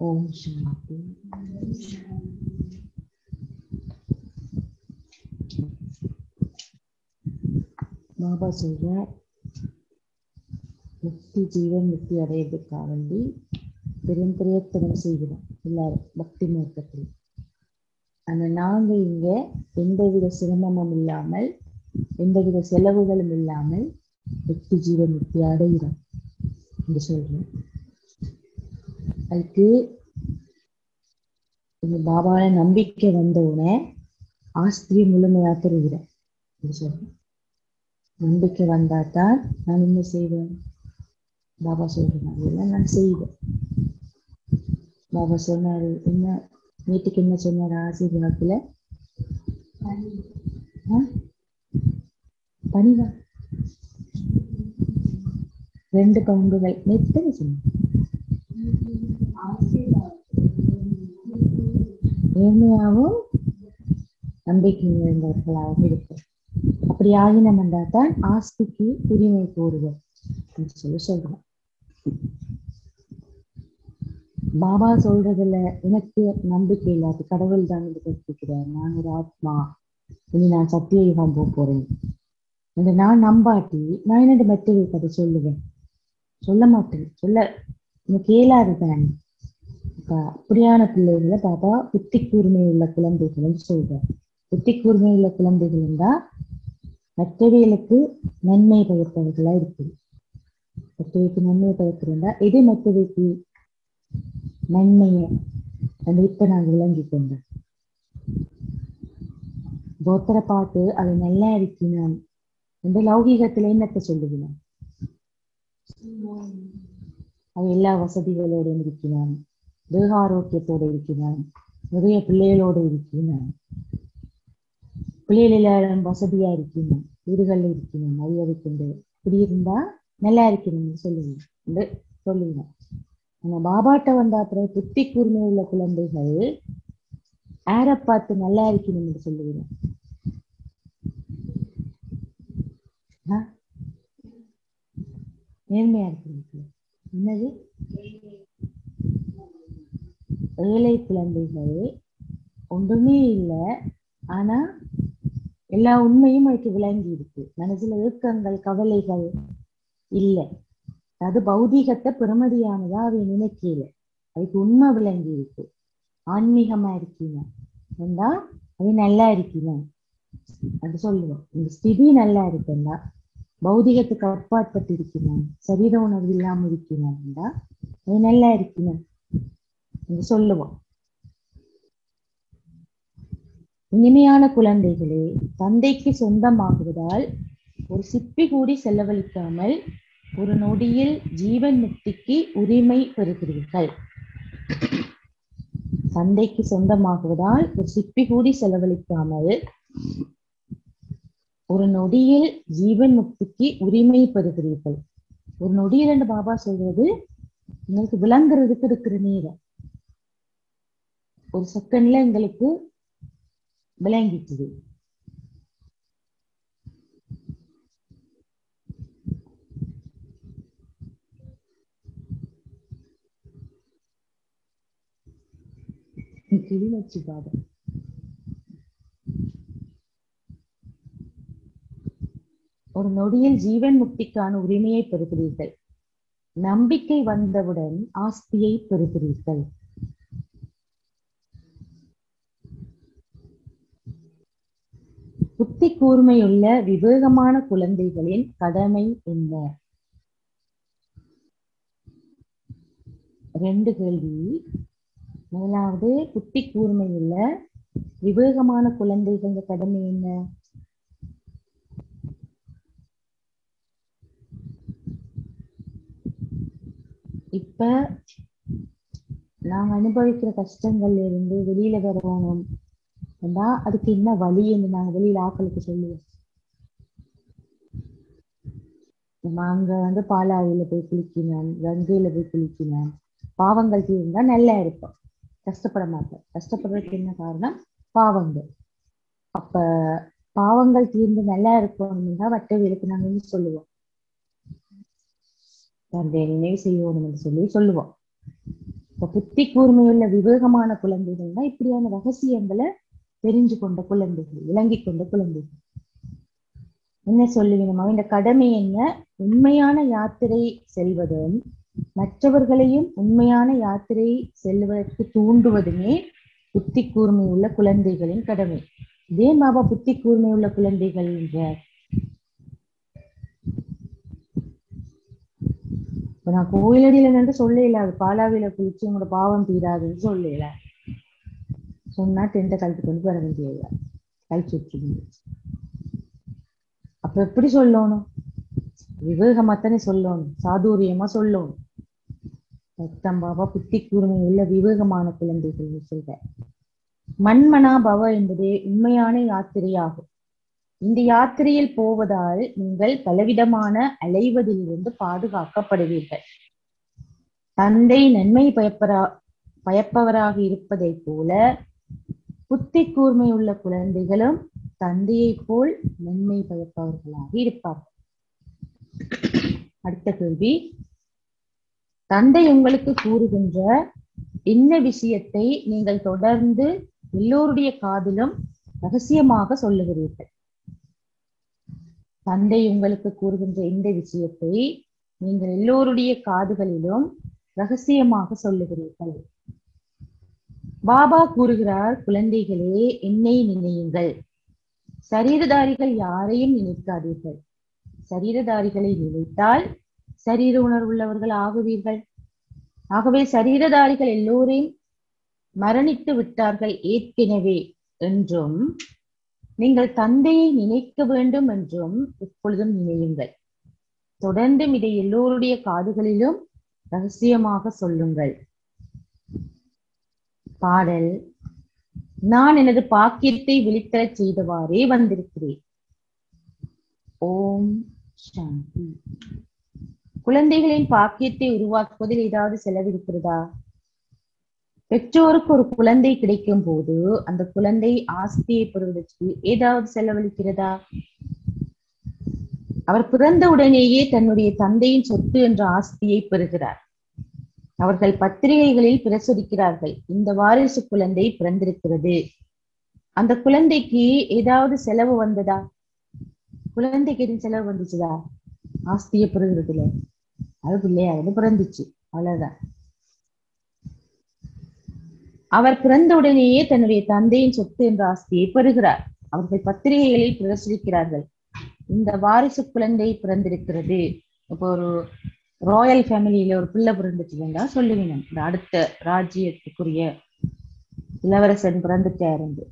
ஓம் சாந்தி பாபா சொல்ற முக்தி ஜீவன் முக்தி அடையிறதுக்காக வேண்டி பெரும் பிரயத்தனம் செய்கிறோம் எல்லாரும் பக்தி மார்க்கத்தில் ஆனா நாங்க இங்க எந்தவித சிரமமும் இல்லாமல் எந்தவித செலவுகளும் இல்லாமல் முக்தி ஜீவன் முக்தி அடைகிறோம் என்று சொல்றேன் அதுக்கு இந்த பாபால நம்பிக்கை வந்தவுடனே ஆஸ்திரியை முழுமையா தருகிறேன் என்று சொல்றேன் நம்பிக்கை வந்தாதான் நான் என்ன செய்வேன் பாபா சொல்றேன் அதெல்லாம் நான் செய்வேன் பாபா சொன்னாரு என்ன வீட்டுக்கு என்ன சொன்னார் ஆசீர்வாதத்துல பணிவா ரெண்டு பங்குகள் எத்தனை சொன்னார் நேர்மையாகவும் நம்பிக்கை நிறைந்தவர்களாகவும் இருக்கும் அப்படி ஆகினம் என்றால் ஆஸ்திக்கு உரிமை கோருவோம் என்று சொல்லி சொல்றோம் பாபா சொல்றதுல எனக்கு நம்பிக்கை இல்லாது கடவுள் தான் இது கற்பிக்கிறார் நான் ஒரு ஆத்மா இனி நான் சத்திய யுகம் போக போறேன் என்று நான் நம்பாட்டி நான் என்னோட மெத்தவை கதை சொல்லுவேன் சொல்ல மாட்டேன் சொல்ல எனக்கு கேளாது தானே அப்படியான பிள்ளைகளை பாபா புத்தி கூர்மை உள்ள குழந்தைகள் சொல்றார் புத்தி கூர்மை உள்ள குழந்தைகள் இருந்தா மற்றவைகளுக்கு நன்மை பயப்பவர்களா இருக்குது மற்றவைக்கு நன்மை பயக்கிறதா எது மற்றவைக்கு நன்மையை அந்த இப்ப நான் விளங்கி கொண்டேன் போத்தரை பார்த்து அது நல்லா இருக்கிறான் இந்த லௌகீகத்துல என்னத்தை சொல்லுகிறான் அவன் எல்லா வசதிகளோடு இருக்கிறான் தேக ஆரோக்கியத்தோடு இருக்கிறான் நிறைய பிள்ளைகளோடு இருக்கிறான் பிள்ளைகள் எல்லாரும் வசதியா இருக்கணும் வீடுகள்ல இருக்கணும் அறிய கொண்டு இப்படி இருந்தா நல்லா இருக்கணும்னு சொல்லுவேன் சொல்லுவேன் ஆனா பாபாட்ட வந்த அப்புறம் புத்தி கூர்மை உள்ள குழந்தைகள் ஆர பார்த்து நல்லா இருக்கணும்னு சொல்லுவேன் நேர்மையா இருக்கு என்னது ஏழை குழந்தைகள் ஒன்றுமே இல்லை ஆனா எல்லா உண்மையும் அதுக்கு விளங்கி இருக்கு மனசுல ஏக்கங்கள் கவலைகள் இல்லை அது பௌதீகத்தை பெருமதியானதா அவை நினைக்கல அதுக்கு உண்மை விளங்கி இருக்கு ஆன்மீகமா இருக்கீங்க ஏண்டா அது நல்லா இருக்கீங்க அது சொல்லுவோம் இந்த ஸ்திதி நல்லா இருக்குன்னா பௌதிகத்துக்கு அப்பாற்பட்டு இருக்கணும் சரீர உணர்வு இல்லாம இருக்கணும்டா அது நல்லா இருக்கணும் என்று சொல்லுவோம் இனிமையான குழந்தைகளே தந்தைக்கு சொந்தமாகுவதால் ஒரு சிப்பி கூடி செலவழிக்காமல் ஒரு நொடியில் ஜீவன் முக்திக்கு உரிமை பெறுகிறீர்கள் தந்தைக்கு சொந்தமாகுவதால் ஒரு சிப்பி கூடி செலவழிக்காமல் ஒரு நொடியில் ஜீவன் முக்திக்கு உரிமை பெறுகிறீர்கள் ஒரு நொடியில் என்று பாபா சொல்றது உங்களுக்கு விளங்குறதுக்கு இருக்கிற நேரம் ஒரு செகண்ட்ல எங்களுக்கு விளங்கிட்டுது கிளிநொச்சி பாபா ஒரு நொடியில் ஜீவன் முக்திக்கான உரிமையை பெறுகிறீர்கள் நம்பிக்கை வந்தவுடன் ஆஸ்தியை பெறுகிறீர்கள் புத்தி கூர்மையுள்ள விவேகமான குழந்தைகளின் கடமை என்ன ரெண்டு கேள்வி முதலாவது புத்தி கூர்மையுள்ள விவேகமான குழந்தைகள் கடமை என்ன இப்ப நாங்க அனுபவிக்கிற கஷ்டங்கள்ல இருந்து வெளியில வரணும் ஏண்டா அதுக்கு என்ன வழி என்று நாங்க வெளியில ஆக்களுக்கு சொல்லுவோம் நம்ம அங்க வந்து பாலாவில போய் குளிக்கினான் கங்கையில போய் குளிக்கினான் பாவங்கள் தீர்ந்தா நல்லா இருப்போம் கஷ்டப்பட மாட்டோம் கஷ்டப்படுறதுக்கு என்ன காரணம் பாவங்கள் அப்ப பாவங்கள் தீர்ந்து நல்லா இருக்கணும்னா வட்டவியலுக்கு நாங்க வந்து சொல்லுவோம் தந்தையை நினைவு செய்யணும் என்று சொல்லி சொல்லுவோம் இப்ப புத்தி கூர்மையுள்ள விவேகமான குழந்தைகள்னா இப்படியான ரகசியங்களை தெரிஞ்சு கொண்ட குழந்தைகள் விளங்கி கொண்ட குழந்தைகள் என்ன சொல்லுவீங்க இந்த கடமை என்ன உண்மையான யாத்திரை செல்வதும் மற்றவர்களையும் உண்மையான யாத்திரை செல்வதற்கு தூண்டுவதுமே புத்தி கூர்மை உள்ள குழந்தைகளின் கடமை இதே பாபா புத்தி கூர்மை உள்ள குழந்தைகள் என்றார் இப்ப நான் கோயிலடியில நின்று சொல்லல அது பாலாவில குளிச்சு உங்களோட பாவம் தீராதுன்னு சொல்லல சொன்னா டென்ட்டை கழுத்து கொண்டு வர வேண்டியது கழிச்சு வச்சுக்கோங்க அப்ப எப்படி சொல்லணும் விவேகமாத்தானே சொல்லணும் சாதுரியமா சொல்லணும் சத்தம் பாபா புத்தி கூர்மை உள்ள விவேகமான குழந்தைகள் சொல்ற மண்மனா பவ என்பதே உண்மையான யாத்திரையாகும் இந்த யாத்திரையில் போவதால் நீங்கள் பலவிதமான அலைவதிலிருந்து பாதுகாக்கப்படுவீர்கள் தந்தை நன்மை பயப்பரா பயப்பவராக இருப்பதைப் போல புத்தி கூர்மை உள்ள குழந்தைகளும் தந்தையைப் போல் நன்மை பயப்பவர்களாக இருப்பார்கள் அடுத்த கேள்வி தந்தை உங்களுக்கு கூறுகின்ற என்ன விஷயத்தை நீங்கள் தொடர்ந்து எல்லோருடைய காதிலும் ரகசியமாக சொல்லுகிறீர்கள் தந்தை உங்களுக்கு கூறுகின்ற இந்த விஷயத்தை நீங்கள் எல்லோருடைய காதுகளிலும் ரகசியமாக சொல்லுகிறீர்கள் பாபா கூறுகிறார் குழந்தைகளே என்னை நினையுங்கள் சரீரதாரிகள் யாரையும் நினைக்காதீர்கள் சரீரதாரிகளை நினைத்தால் சரீர உணர்வுள்ளவர்கள் ஆகுவீர்கள் ஆகவே சரீரதாரிகள் எல்லோரையும் மரணித்து விட்டார்கள் ஏற்கனவே என்றும் நீங்கள் தந்தையை நினைக்க வேண்டும் என்றும் எப்பொழுதும் நினையுங்கள் தொடர்ந்தும் இதை எல்லோருடைய காதுகளிலும் ரகசியமாக சொல்லுங்கள் பாடல் நான் எனது பாக்கியத்தை விழித்தரச் செய்தவாறே வந்திருக்கிறேன் ஓம் சாந்தி குழந்தைகளின் பாக்கியத்தை உருவாக்குவதில் ஏதாவது செலவிருக்கிறதா பெற்றோருக்கு ஒரு குழந்தை கிடைக்கும் போது அந்த குழந்தை ஆஸ்தியை பெறுவதற்கு ஏதாவது செலவழிக்கிறதா அவர் பிறந்த உடனேயே தன்னுடைய தந்தையின் சொத்து என்ற ஆஸ்தியை பெறுகிறார் அவர்கள் பத்திரிகைகளில் பிரசுரிக்கிறார்கள் இந்த வாரிசு குழந்தை பிறந்திருக்கிறது அந்த குழந்தைக்கு ஏதாவது செலவு வந்ததா குழந்தைக்கு எதுவும் செலவு வந்துச்சுதா ஆஸ்தியை பெறுகிறதுல அது பிள்ளையா வந்து பிறந்துச்சு அவ்வளவுதான் அவர் பிறந்த உடனேயே தன்னுடைய தந்தையின் சொத்து என்ற ஆஸ்தியை பெறுகிறார் அவர்கள் பத்திரிகைகளில் பிரசுரிக்கிறார்கள் இந்த வாரிசு குழந்தை பிறந்திருக்கிறது இப்போ ஒரு ராயல் ஃபேமிலியில ஒரு பிள்ளை பிறந்துச்சுன்னா சொல்லுவீங்க இந்த அடுத்த ராஜ்யத்துக்குரிய இளவரசன் பிறந்துட்டார் என்று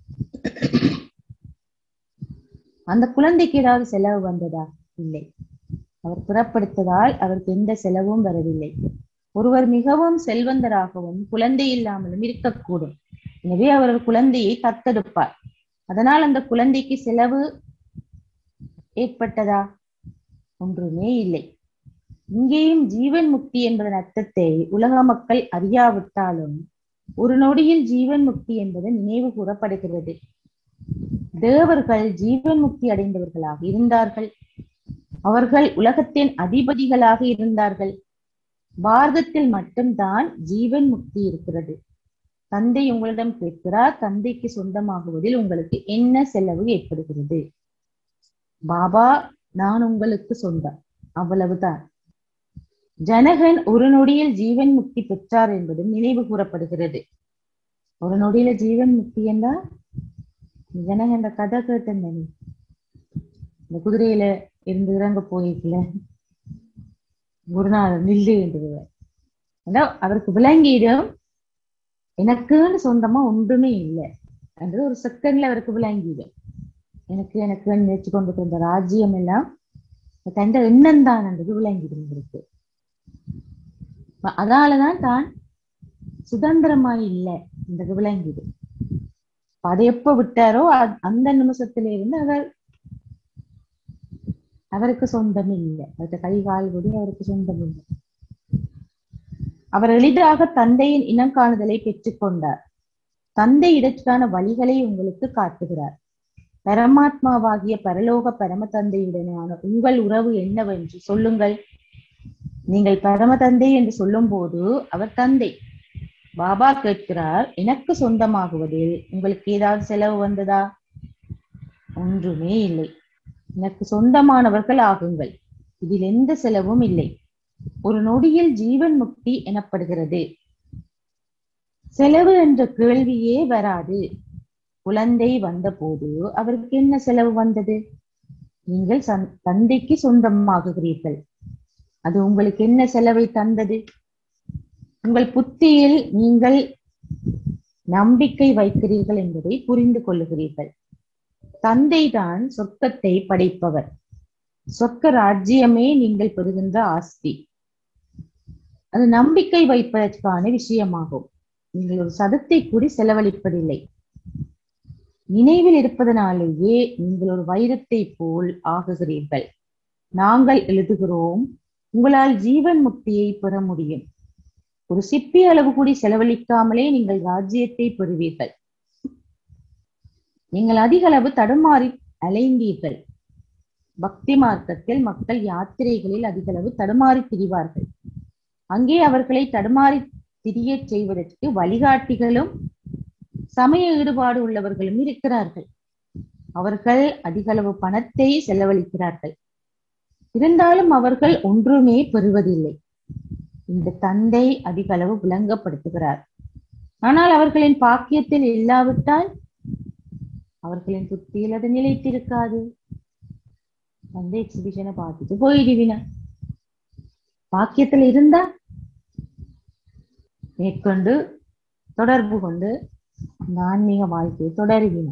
அந்த குழந்தைக்கு ஏதாவது செலவு வந்ததா இல்லை அவர் புறப்படுத்ததால் அவருக்கு எந்த செலவும் வரவில்லை ஒருவர் மிகவும் செல்வந்தராகவும் குழந்தை இல்லாமலும் இருக்கக்கூடும் எனவே அவர் குழந்தையை தத்தெடுப்பார் அதனால் அந்த குழந்தைக்கு செலவு ஏற்பட்டதா ஒன்றுமே இல்லை இங்கேயும் ஜீவன் முக்தி என்பதன் அர்த்தத்தை உலக மக்கள் அறியாவிட்டாலும் ஒரு நொடியில் ஜீவன் முக்தி என்பது நினைவு கூறப்படுகிறது தேவர்கள் ஜீவன் முக்தி அடைந்தவர்களாக இருந்தார்கள் அவர்கள் உலகத்தின் அதிபதிகளாக இருந்தார்கள் பாரதத்தில் மட்டும்தான் ஜீவன் முக்தி இருக்கிறது தந்தை உங்களிடம் கேட்கிறார் தந்தைக்கு சொந்தமாகுவதில் உங்களுக்கு என்ன செலவு ஏற்படுகிறது பாபா நான் உங்களுக்கு சொந்தம் அவ்வளவுதான் ஜனகன் ஒரு நொடியில் ஜீவன் முக்தி பெற்றார் என்பதும் நினைவு கூறப்படுகிறது ஒரு நொடியில ஜீவன் முக்தி என்றா ஜனகன் இந்த கதை கேட்டேன் தானே இந்த குதிரையில இருந்து இறங்க போயிருக்கல குருநாதர் நில்லு என்றுவார் ஏன்னா அவருக்கு விளங்கிடும் எனக்குன்னு சொந்தமா ஒன்றுமே இல்லை என்றது ஒரு செகண்ட்ல அவருக்கு விளங்கிடும் எனக்கு எனக்கு நினைச்சு கொண்டு வந்த ராஜ்யம் எல்லாம் தந்த எண்ணம் தான் என்றது விளங்கிடும் இவருக்கு அதாலதான் தான் சுதந்திரமா இல்லை என்றது விளங்கிடும் அதை எப்ப விட்டாரோ அந்த நிமிஷத்துல இருந்து அவர் அவருக்கு சொந்தம் இல்லை அவருக்கு கை கால் கூட அவருக்கு சொந்தம் இல்லை அவர் எளிதாக தந்தையின் இனம் காணுதலை பெற்றுக்கொண்டார் தந்தை இதற்கான வழிகளை உங்களுக்கு காட்டுகிறார் பரமாத்மாவாகிய பரலோக பரம தந்தையுடனான உங்கள் உறவு என்னவென்று சொல்லுங்கள் நீங்கள் பரம தந்தை என்று சொல்லும் போது அவர் தந்தை பாபா கேட்கிறார் எனக்கு சொந்தமாகுவதில் உங்களுக்கு ஏதாவது செலவு வந்ததா ஒன்றுமே இல்லை எனக்கு சொந்தமானவர்கள் ஆகுங்கள் இதில் எந்த செலவும் இல்லை ஒரு நொடியில் ஜீவன் முக்தி எனப்படுகிறது செலவு என்ற கேள்வியே வராது குழந்தை வந்தபோது அவருக்கு என்ன செலவு வந்தது நீங்கள் சந்- தந்தைக்கு சொந்தமாகுகிறீர்கள் அது உங்களுக்கு என்ன செலவை தந்தது உங்கள் புத்தியில் நீங்கள் நம்பிக்கை வைக்கிறீர்கள் என்பதை புரிந்து கொள்ளுகிறீர்கள் தந்தை தான் சொர்க்கத்தை படைப்பவர் சொர்க்க ராஜ்யமே நீங்கள் பெறுகின்ற ஆஸ்தி அது நம்பிக்கை வைப்பதற்கான விஷயமாகும் நீங்கள் ஒரு சதத்தை கூடி செலவழிப்பதில்லை நினைவில் இருப்பதனாலேயே நீங்கள் ஒரு வைரத்தை போல் ஆகுகிறீர்கள் நாங்கள் எழுதுகிறோம் உங்களால் ஜீவன் முக்தியை பெற முடியும் ஒரு சிப்பி அளவு கூடி செலவழிக்காமலே நீங்கள் ராஜ்யத்தை பெறுவீர்கள் நீங்கள் அதிக அளவு தடுமாறி அலைந்தீர்கள் பக்தி மார்க்கத்தில் மக்கள் யாத்திரைகளில் அதிக அளவு தடுமாறி திரிவார்கள் அங்கே அவர்களை தடுமாறி திரியச் செய்வதற்கு வழிகாட்டிகளும் சமய ஈடுபாடு உள்ளவர்களும் இருக்கிறார்கள் அவர்கள் அதிக அளவு பணத்தை செலவழிக்கிறார்கள் இருந்தாலும் அவர்கள் ஒன்றுமே பெறுவதில்லை இந்த தந்தை அதிக அளவு விளங்கப்படுத்துகிறார் ஆனால் அவர்களின் பாக்கியத்தில் இல்லாவிட்டால் அவர்களின் புத்தியில் அது நிலைத்திருக்காது வந்து எக்ஸிபிஷனை பார்த்துட்டு போயிடுவின பாக்கியத்தில் இருந்தா மேற்கொண்டு தொடர்பு கொண்டு அந்த ஆன்மீக வாழ்க்கையை தொடருகின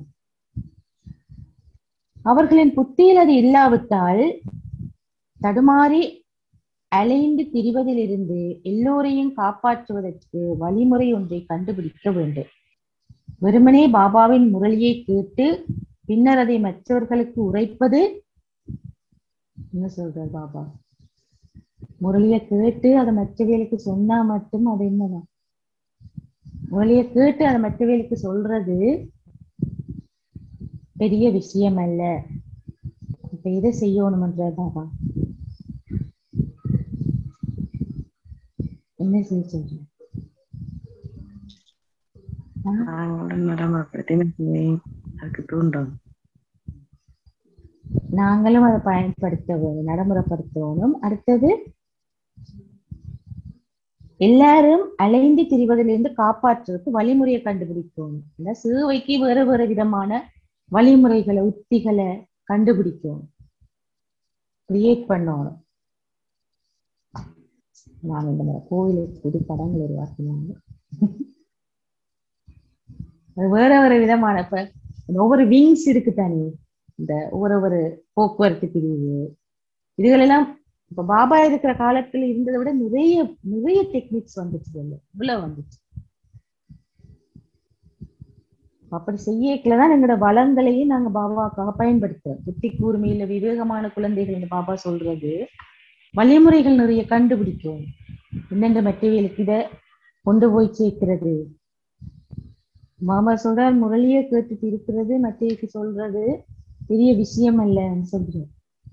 அவர்களின் புத்தியில் அது இல்லாவிட்டால் தடுமாறி அலைந்து திரிவதிலிருந்து எல்லோரையும் காப்பாற்றுவதற்கு வழிமுறை ஒன்றை கண்டுபிடிக்க வேண்டும் வெறுமனே பாபாவின் முரளியை கேட்டு பின்னர் அதை மற்றவர்களுக்கு உரைப்பது என்ன சொல்றார் பாபா முரளியை கேட்டு அதை மற்றவர்களுக்கு சொன்னா மட்டும் அது என்னதான் முரளியை கேட்டு அதை மற்றவர்களுக்கு சொல்றது பெரிய விஷயம் அல்ல இப்ப இதை செய்யணும்ன்ற பாபா என்ன செய்ய சொல்ற நாங்களும் நடைமுறைப்படுத்தி அதுக்கு தூண்டும் நாங்களும் அதை பயன்படுத்த வேணும் நடைமுறைப்படுத்த வேணும் அடுத்தது எல்லாரும் அலைந்து திரிவதிலிருந்து காப்பாற்றுறதுக்கு வழிமுறையை கண்டுபிடிக்கணும் இந்த சிறுவைக்கு வேறு வேறு விதமான வழிமுறைகளை உத்திகளை கண்டுபிடிக்கணும் கிரியேட் பண்ணணும் நான் இந்த மாதிரி கோயிலுக்கு புது படங்கள் உருவாக்கினாங்க அது வேற வேற விதமான இப்ப இந்த ஒவ்வொரு விங்ஸ் இருக்கு தானே இந்த ஒவ்வொரு ஒரு போக்குவரத்து பிரிவு இதுகளெல்லாம் இப்ப பாபா இருக்கிற காலத்துல இருந்ததை விட நிறைய நிறைய டெக்னிக்ஸ் வந்துச்சு இதுல இவ்வளவு வந்துச்சு அப்படி செய்யக்கலதான் எங்களோட வளங்களையும் நாங்க பாபாவுக்காக பயன்படுத்துறோம் புத்தி கூர்மையில விவேகமான குழந்தைகள் என்று பாபா சொல்றது வழிமுறைகள் நிறைய கண்டுபிடிக்கும் என்னென்ற மெட்டீரியலுக்கு இத கொண்டு போய் சேர்க்கிறது பாபா சொல்றார் முரளியை கேட்டுட்டு இருக்கிறது மற்றவைக்கு சொல்றது பெரிய விஷயம் அல்லன்னு சொல்றார்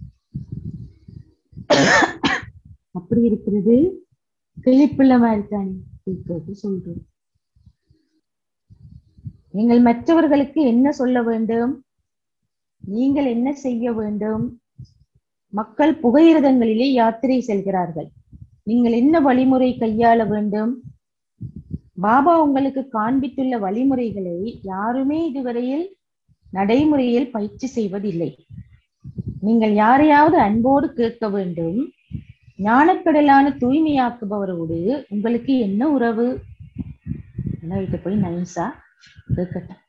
அப்படி இருக்கிறது கிளிப்பிள்ள மாதிரி தானே கேட்கறது சொல்றோம் நீங்கள் மற்றவர்களுக்கு என்ன சொல்ல வேண்டும் நீங்கள் என்ன செய்ய வேண்டும் மக்கள் புகையிரதங்களிலே யாத்திரை செல்கிறார்கள் நீங்கள் என்ன வழிமுறை கையாள வேண்டும் பாபா உங்களுக்கு காண்பித்துள்ள வழிமுறைகளை யாருமே இதுவரையில் நடைமுறையில் பயிற்சி செய்வதில்லை நீங்கள் யாரையாவது அன்போடு கேட்க வேண்டும் ஞானக்கடலான தூய்மையாக்குபவரோடு உங்களுக்கு என்ன உறவு வீட்டு போய் நைஸா கேட்கட்டும்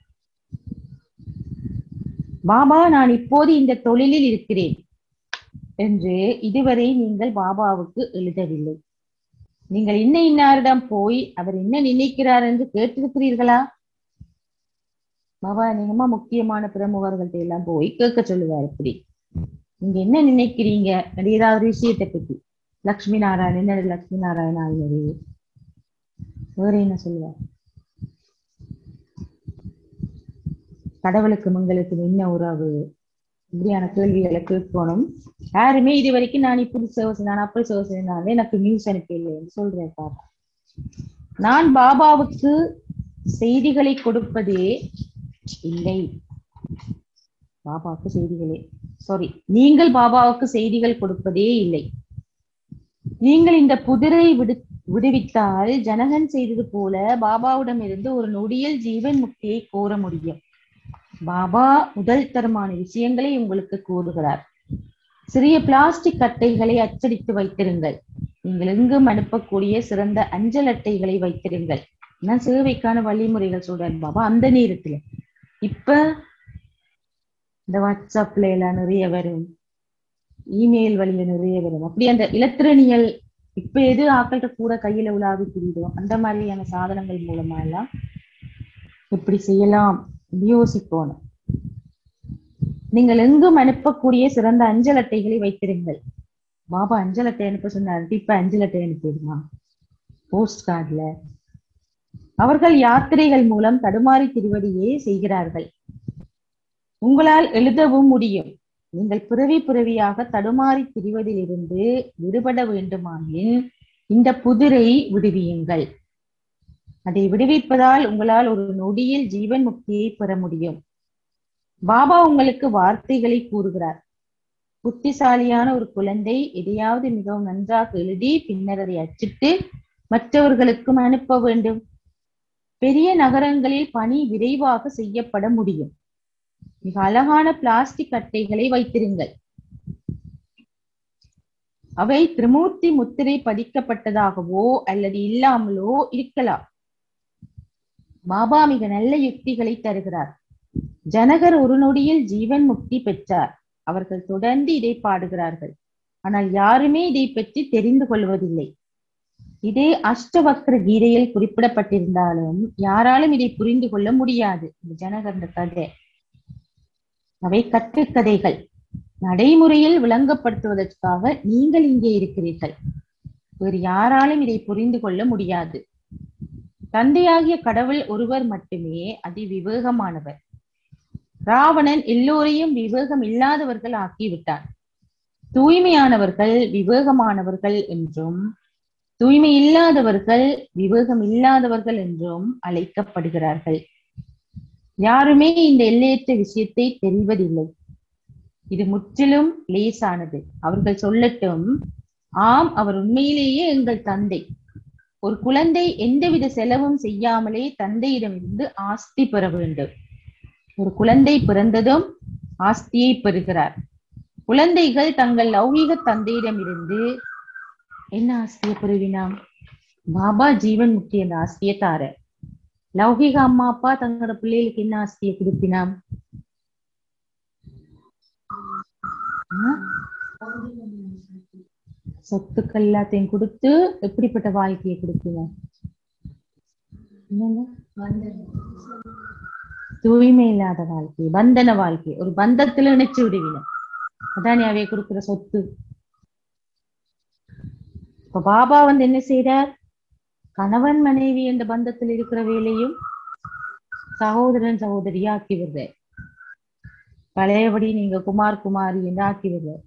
பாபா நான் இப்போது இந்த தொழிலில் இருக்கிறேன் என்று இதுவரை நீங்கள் பாபாவுக்கு எழுதவில்லை நீங்கள் இன்ன இன்னாரிடம் போய் அவர் என்ன நினைக்கிறார் என்று கேட்டிருக்கிறீர்களா பாபா நீங்கம்மா முக்கியமான பிரமுகர்கள்ட்ட எல்லாம் போய் கேட்க சொல்லுவார் இப்படி நீங்க என்ன நினைக்கிறீங்க அப்படி ஏதாவது விஷயத்தை பத்தி லக்ஷ்மி நாராயணன் என்ன லக்ஷ்மி நாராயண ஆகியது வேற என்ன சொல்லுவார் கடவுளுக்கு மங்களுக்கு என்ன உறவு இப்படியான கேள்விகளை கேட்கணும் யாருமே இது வரைக்கும் நான் இப்படி சேவை நான் அப்படி சேவை செய்யணும் எனக்கு நியூஸ் அனுப்பி இல்லைன்னு சொல்றேன் பாப்பா நான் பாபாவுக்கு செய்திகளை கொடுப்பதே இல்லை பாபாவுக்கு செய்திகளே சாரி நீங்கள் பாபாவுக்கு செய்திகள் கொடுப்பதே இல்லை நீங்கள் இந்த புதிரை விடு விடுவித்தால் ஜனகன் செய்தது போல பாபாவிடம் இருந்து ஒரு நொடியில் ஜீவன் முக்தியை கோர முடியும் பாபா முதல் தரமான விஷயங்களை உங்களுக்கு கூறுகிறார் சிறிய பிளாஸ்டிக் அட்டைகளை அச்சடித்து வைத்திருங்கள் நீங்கள் எங்கும் அனுப்பக்கூடிய சிறந்த அஞ்சல் அட்டைகளை வைத்திருங்கள் நான் சேவைக்கான வழிமுறைகள் சொல்றேன் பாபா அந்த நேரத்துல இப்ப இந்த வாட்ஸ்அப்ல எல்லாம் நிறைய வரும் இமெயில் வழியில நிறைய வரும் அப்படி அந்த இலத்திரனியல் இப்ப எது ஆக்கள்கிட்ட கூட கையில உலாவி தெரியுதோ அந்த மாதிரியான சாதனங்கள் மூலமா எல்லாம் இப்படி செய்யலாம் யோசிப்போம் நீங்கள் எங்கும் அனுப்பக்கூடிய சிறந்த அஞ்சல் அட்டைகளை வைத்திருங்கள் பாபா அஞ்சல் அட்டை அனுப்ப சொன்னார் இப்ப அஞ்சல் அட்டை அனுப்பிடுமா போஸ்ட் கார்டுல அவர்கள் யாத்திரைகள் மூலம் தடுமாறி திரிவதையே செய்கிறார்கள் உங்களால் எழுதவும் முடியும் நீங்கள் பிறவி பிறவியாக தடுமாறி திரிவதிலிருந்து விடுபட வேண்டுமாயின் இந்த புதிரை விடுவியுங்கள் அதை விடுவிப்பதால் உங்களால் ஒரு நொடியில் ஜீவன் முக்தியை பெற முடியும் பாபா உங்களுக்கு வார்த்தைகளை கூறுகிறார் புத்திசாலியான ஒரு குழந்தை எதையாவது மிகவும் நன்றாக எழுதி பின்னர் அதை அச்சிட்டு மற்றவர்களுக்கும் அனுப்ப வேண்டும் பெரிய நகரங்களில் பணி விரைவாக செய்யப்பட முடியும் மிக அழகான பிளாஸ்டிக் அட்டைகளை வைத்திருங்கள் அவை திரிமூர்த்தி முத்திரை பதிக்கப்பட்டதாகவோ அல்லது இல்லாமலோ இருக்கலாம் பாபா மிக நல்ல யுக்திகளை தருகிறார் ஜனகர் ஒரு நொடியில் ஜீவன் முக்தி பெற்றார் அவர்கள் தொடர்ந்து இதை பாடுகிறார்கள் ஆனால் யாருமே இதை பற்றி தெரிந்து கொள்வதில்லை இதே அஷ்டவக்ர கீதையில் குறிப்பிடப்பட்டிருந்தாலும் யாராலும் இதை புரிந்து கொள்ள முடியாது இந்த ஜனகர் கதை அவை கட்டுக்கதைகள் நடைமுறையில் விளங்கப்படுத்துவதற்காக நீங்கள் இங்கே இருக்கிறீர்கள் வேறு யாராலும் இதை புரிந்து கொள்ள முடியாது தந்தையாகிய கடவுள் ஒருவர் மட்டுமே அதி விவேகமானவர் ராவணன் எல்லோரையும் விவேகம் இல்லாதவர்கள் ஆக்கிவிட்டான் தூய்மையானவர்கள் விவேகமானவர்கள் என்றும் தூய்மை இல்லாதவர்கள் விவேகம் இல்லாதவர்கள் என்றும் அழைக்கப்படுகிறார்கள் யாருமே இந்த எல்லையற்ற விஷயத்தை தெரிவதில்லை இது முற்றிலும் லேசானது அவர்கள் சொல்லட்டும் ஆம் அவர் உண்மையிலேயே எங்கள் தந்தை ஒரு குழந்தை எந்தவித செலவும் செய்யாமலே தந்தையிடமிருந்து ஆஸ்தி பெற வேண்டும் ஒரு குழந்தை பிறந்ததும் ஆஸ்தியை பெறுகிறார் குழந்தைகள் தங்கள் லௌகீக தந்தையிடமிருந்து என்ன ஆஸ்தியை பெறுவினாம் பாபா ஜீவன் முக்தி என்ற ஆஸ்தியை தார லௌகிக அம்மா அப்பா தங்களோட பிள்ளைகளுக்கு என்ன ஆஸ்தியை கொடுப்பினாம் சொத்துக்கள் எல்லாத்தையும் கொடுத்து எப்படிப்பட்ட வாழ்க்கையை கொடுப்பினார் தூய்மை இல்லாத வாழ்க்கை பந்தன வாழ்க்கை ஒரு பந்தத்துல இணைச்சு விடுவினர் அதானே அவைய கொடுக்கிற சொத்து இப்ப பாபா வந்து என்ன செய்யறார் கணவன் மனைவி என்ற பந்தத்தில் இருக்கிற வேலையும் சகோதரன் சகோதரி ஆக்கி விடுறார் பழையபடி நீங்க குமார் குமாரி என்று ஆக்கி விடுறார்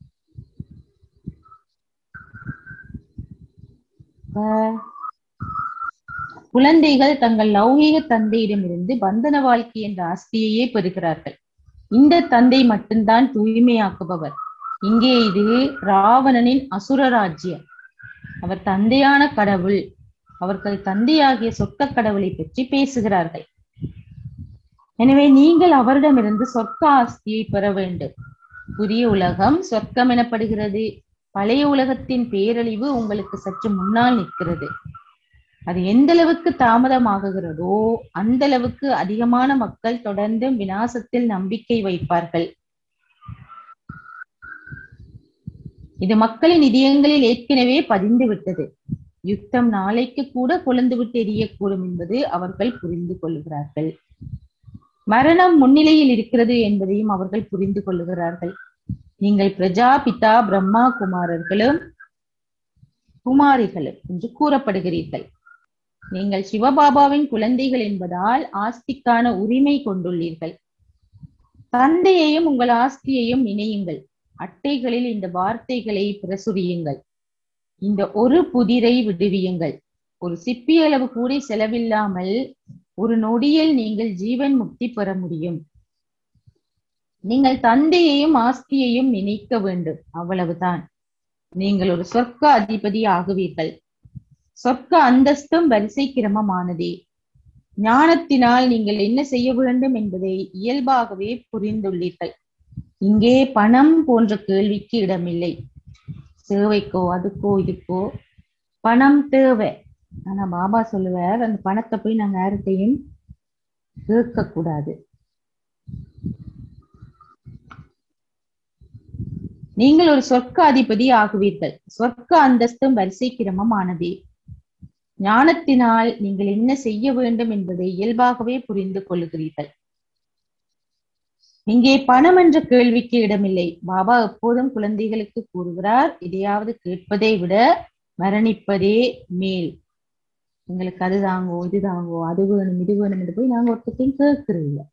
குழந்தைகள் தங்கள் லௌகீக தந்தையிடமிருந்து பந்தன வாழ்க்கை என்ற ஆஸ்தியையே பெறுகிறார்கள் இந்த தந்தை மட்டும்தான் தூய்மையாக்குபவர் இங்கே இது ராவணனின் அசுர ராஜ்யம் அவர் தந்தையான கடவுள் அவர்கள் தந்தையாகிய சொர்க்க கடவுளை பற்றி பேசுகிறார்கள் எனவே நீங்கள் அவரிடமிருந்து சொர்க்க ஆஸ்தியை பெற வேண்டும் புதிய உலகம் சொர்க்கம் எனப்படுகிறது பழைய உலகத்தின் பேரழிவு உங்களுக்கு சற்று முன்னால் நிற்கிறது அது எந்த அளவுக்கு தாமதமாகுகிறதோ அந்த அளவுக்கு அதிகமான மக்கள் தொடர்ந்து விநாசத்தில் நம்பிக்கை வைப்பார்கள் இது மக்களின் இதயங்களில் ஏற்கனவே பதிந்து விட்டது யுத்தம் நாளைக்கு கூட கொழுந்துவிட்டு எரியக்கூடும் என்பது அவர்கள் புரிந்து கொள்கிறார்கள் மரணம் முன்னிலையில் இருக்கிறது என்பதையும் அவர்கள் புரிந்து கொள்ளுகிறார்கள் நீங்கள் பிரஜாபிதா பிரம்மா குமாரர்களும் குமாரிகளும் என்று கூறப்படுகிறீர்கள் நீங்கள் சிவபாபாவின் குழந்தைகள் என்பதால் ஆஸ்திக்கான உரிமை கொண்டுள்ளீர்கள் தந்தையையும் உங்கள் ஆஸ்தியையும் நினையுங்கள் அட்டைகளில் இந்த வார்த்தைகளை பிரசுரியுங்கள் இந்த ஒரு புதிரை விடுவியுங்கள் ஒரு சிப்பி அளவு கூட செலவில்லாமல் ஒரு நொடியில் நீங்கள் ஜீவன் முக்தி பெற முடியும் நீங்கள் தந்தையையும் ஆஸ்தியையும் நினைக்க வேண்டும் அவ்வளவுதான் நீங்கள் ஒரு சொர்க்க அதிபதி ஆகுவீர்கள் சொர்க்க அந்தஸ்தும் வரிசை கிரமமானதே ஞானத்தினால் நீங்கள் என்ன செய்ய வேண்டும் என்பதை இயல்பாகவே புரிந்துள்ளீர்கள் இங்கே பணம் போன்ற கேள்விக்கு இடமில்லை சேவைக்கோ அதுக்கோ இதுக்கோ பணம் தேவை ஆனா பாபா சொல்லுவார் அந்த பணத்தை போய் நாங்க யார்கிட்டையும் கேட்க கூடாது நீங்கள் ஒரு சொர்க்க அதிபதி ஆகுவீர்கள் சொர்க்க அந்தஸ்தும் வரிசை கிரமமானதே ஞானத்தினால் நீங்கள் என்ன செய்ய வேண்டும் என்பதை இயல்பாகவே புரிந்து கொள்ளுகிறீர்கள் இங்கே பணம் என்ற கேள்விக்கு இடமில்லை பாபா எப்போதும் குழந்தைகளுக்கு கூறுகிறார் எதையாவது கேட்பதை விட மரணிப்பதே மேல் எங்களுக்கு அது தாங்கோ இது தாங்கோ அது வேணும் இது வேணும் என்று போய் நாங்க ஒருத்தையும் கேட்கறது இல்ல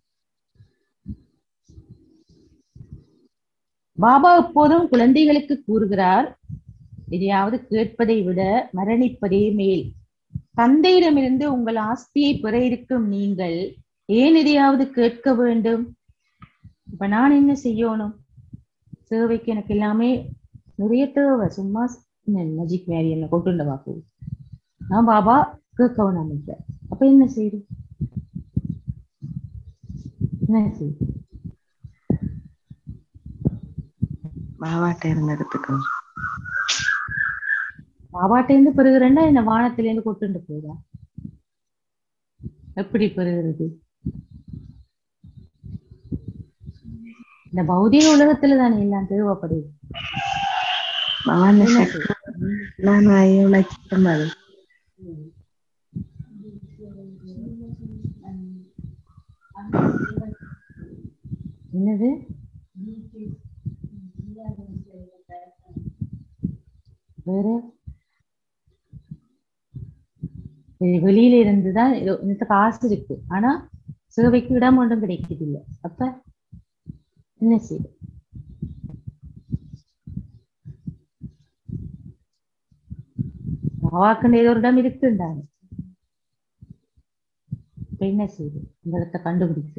பாபா எப்போதும் குழந்தைகளுக்கு கூறுகிறார் எதையாவது கேட்பதை விட மரணிப்பதே மேல் தந்தையிடமிருந்து உங்கள் ஆஸ்தியை பெற இருக்கும் நீங்கள் ஏன் எதையாவது கேட்க வேண்டும் இப்ப நான் என்ன செய்யணும் சேவைக்கு எனக்கு எல்லாமே நிறைய தேவை சும்மா மஜிக் மேரி என்ன கொண்டு வாக்கு நான் பாபா கேட்கவும் நினைக்கிறேன் அப்ப என்ன செய்யுது என்ன செய்யுது பாபாட்ட இருந்து எடுத்துக்கணும் பாபாட்ட இருந்து பெறுகிறேன்னா என்ன வானத்தில இருந்து கொட்டுண்டு போதா எப்படி பெறுகிறது இந்த பௌதிக உலகத்துல தானே எல்லாம் தேவைப்படுது பகவான் நான் ஐயோல சித்தமாது என்னது வேற வெ- வெளியில இருந்துதான் ஏதோ இந்த காசு இருக்கு ஆனா சேவைக்கு இடம் ஒன்றும் கிடைக்குது இல்ல அப்ப என்ன செய்யுது பாவாக்குன்னு ஏதோ ஒரு இடம் இருக்குண்டாங்க இப்ப என்ன செய்யுது இந்த இடத்தை கண்டுபிடிச்சு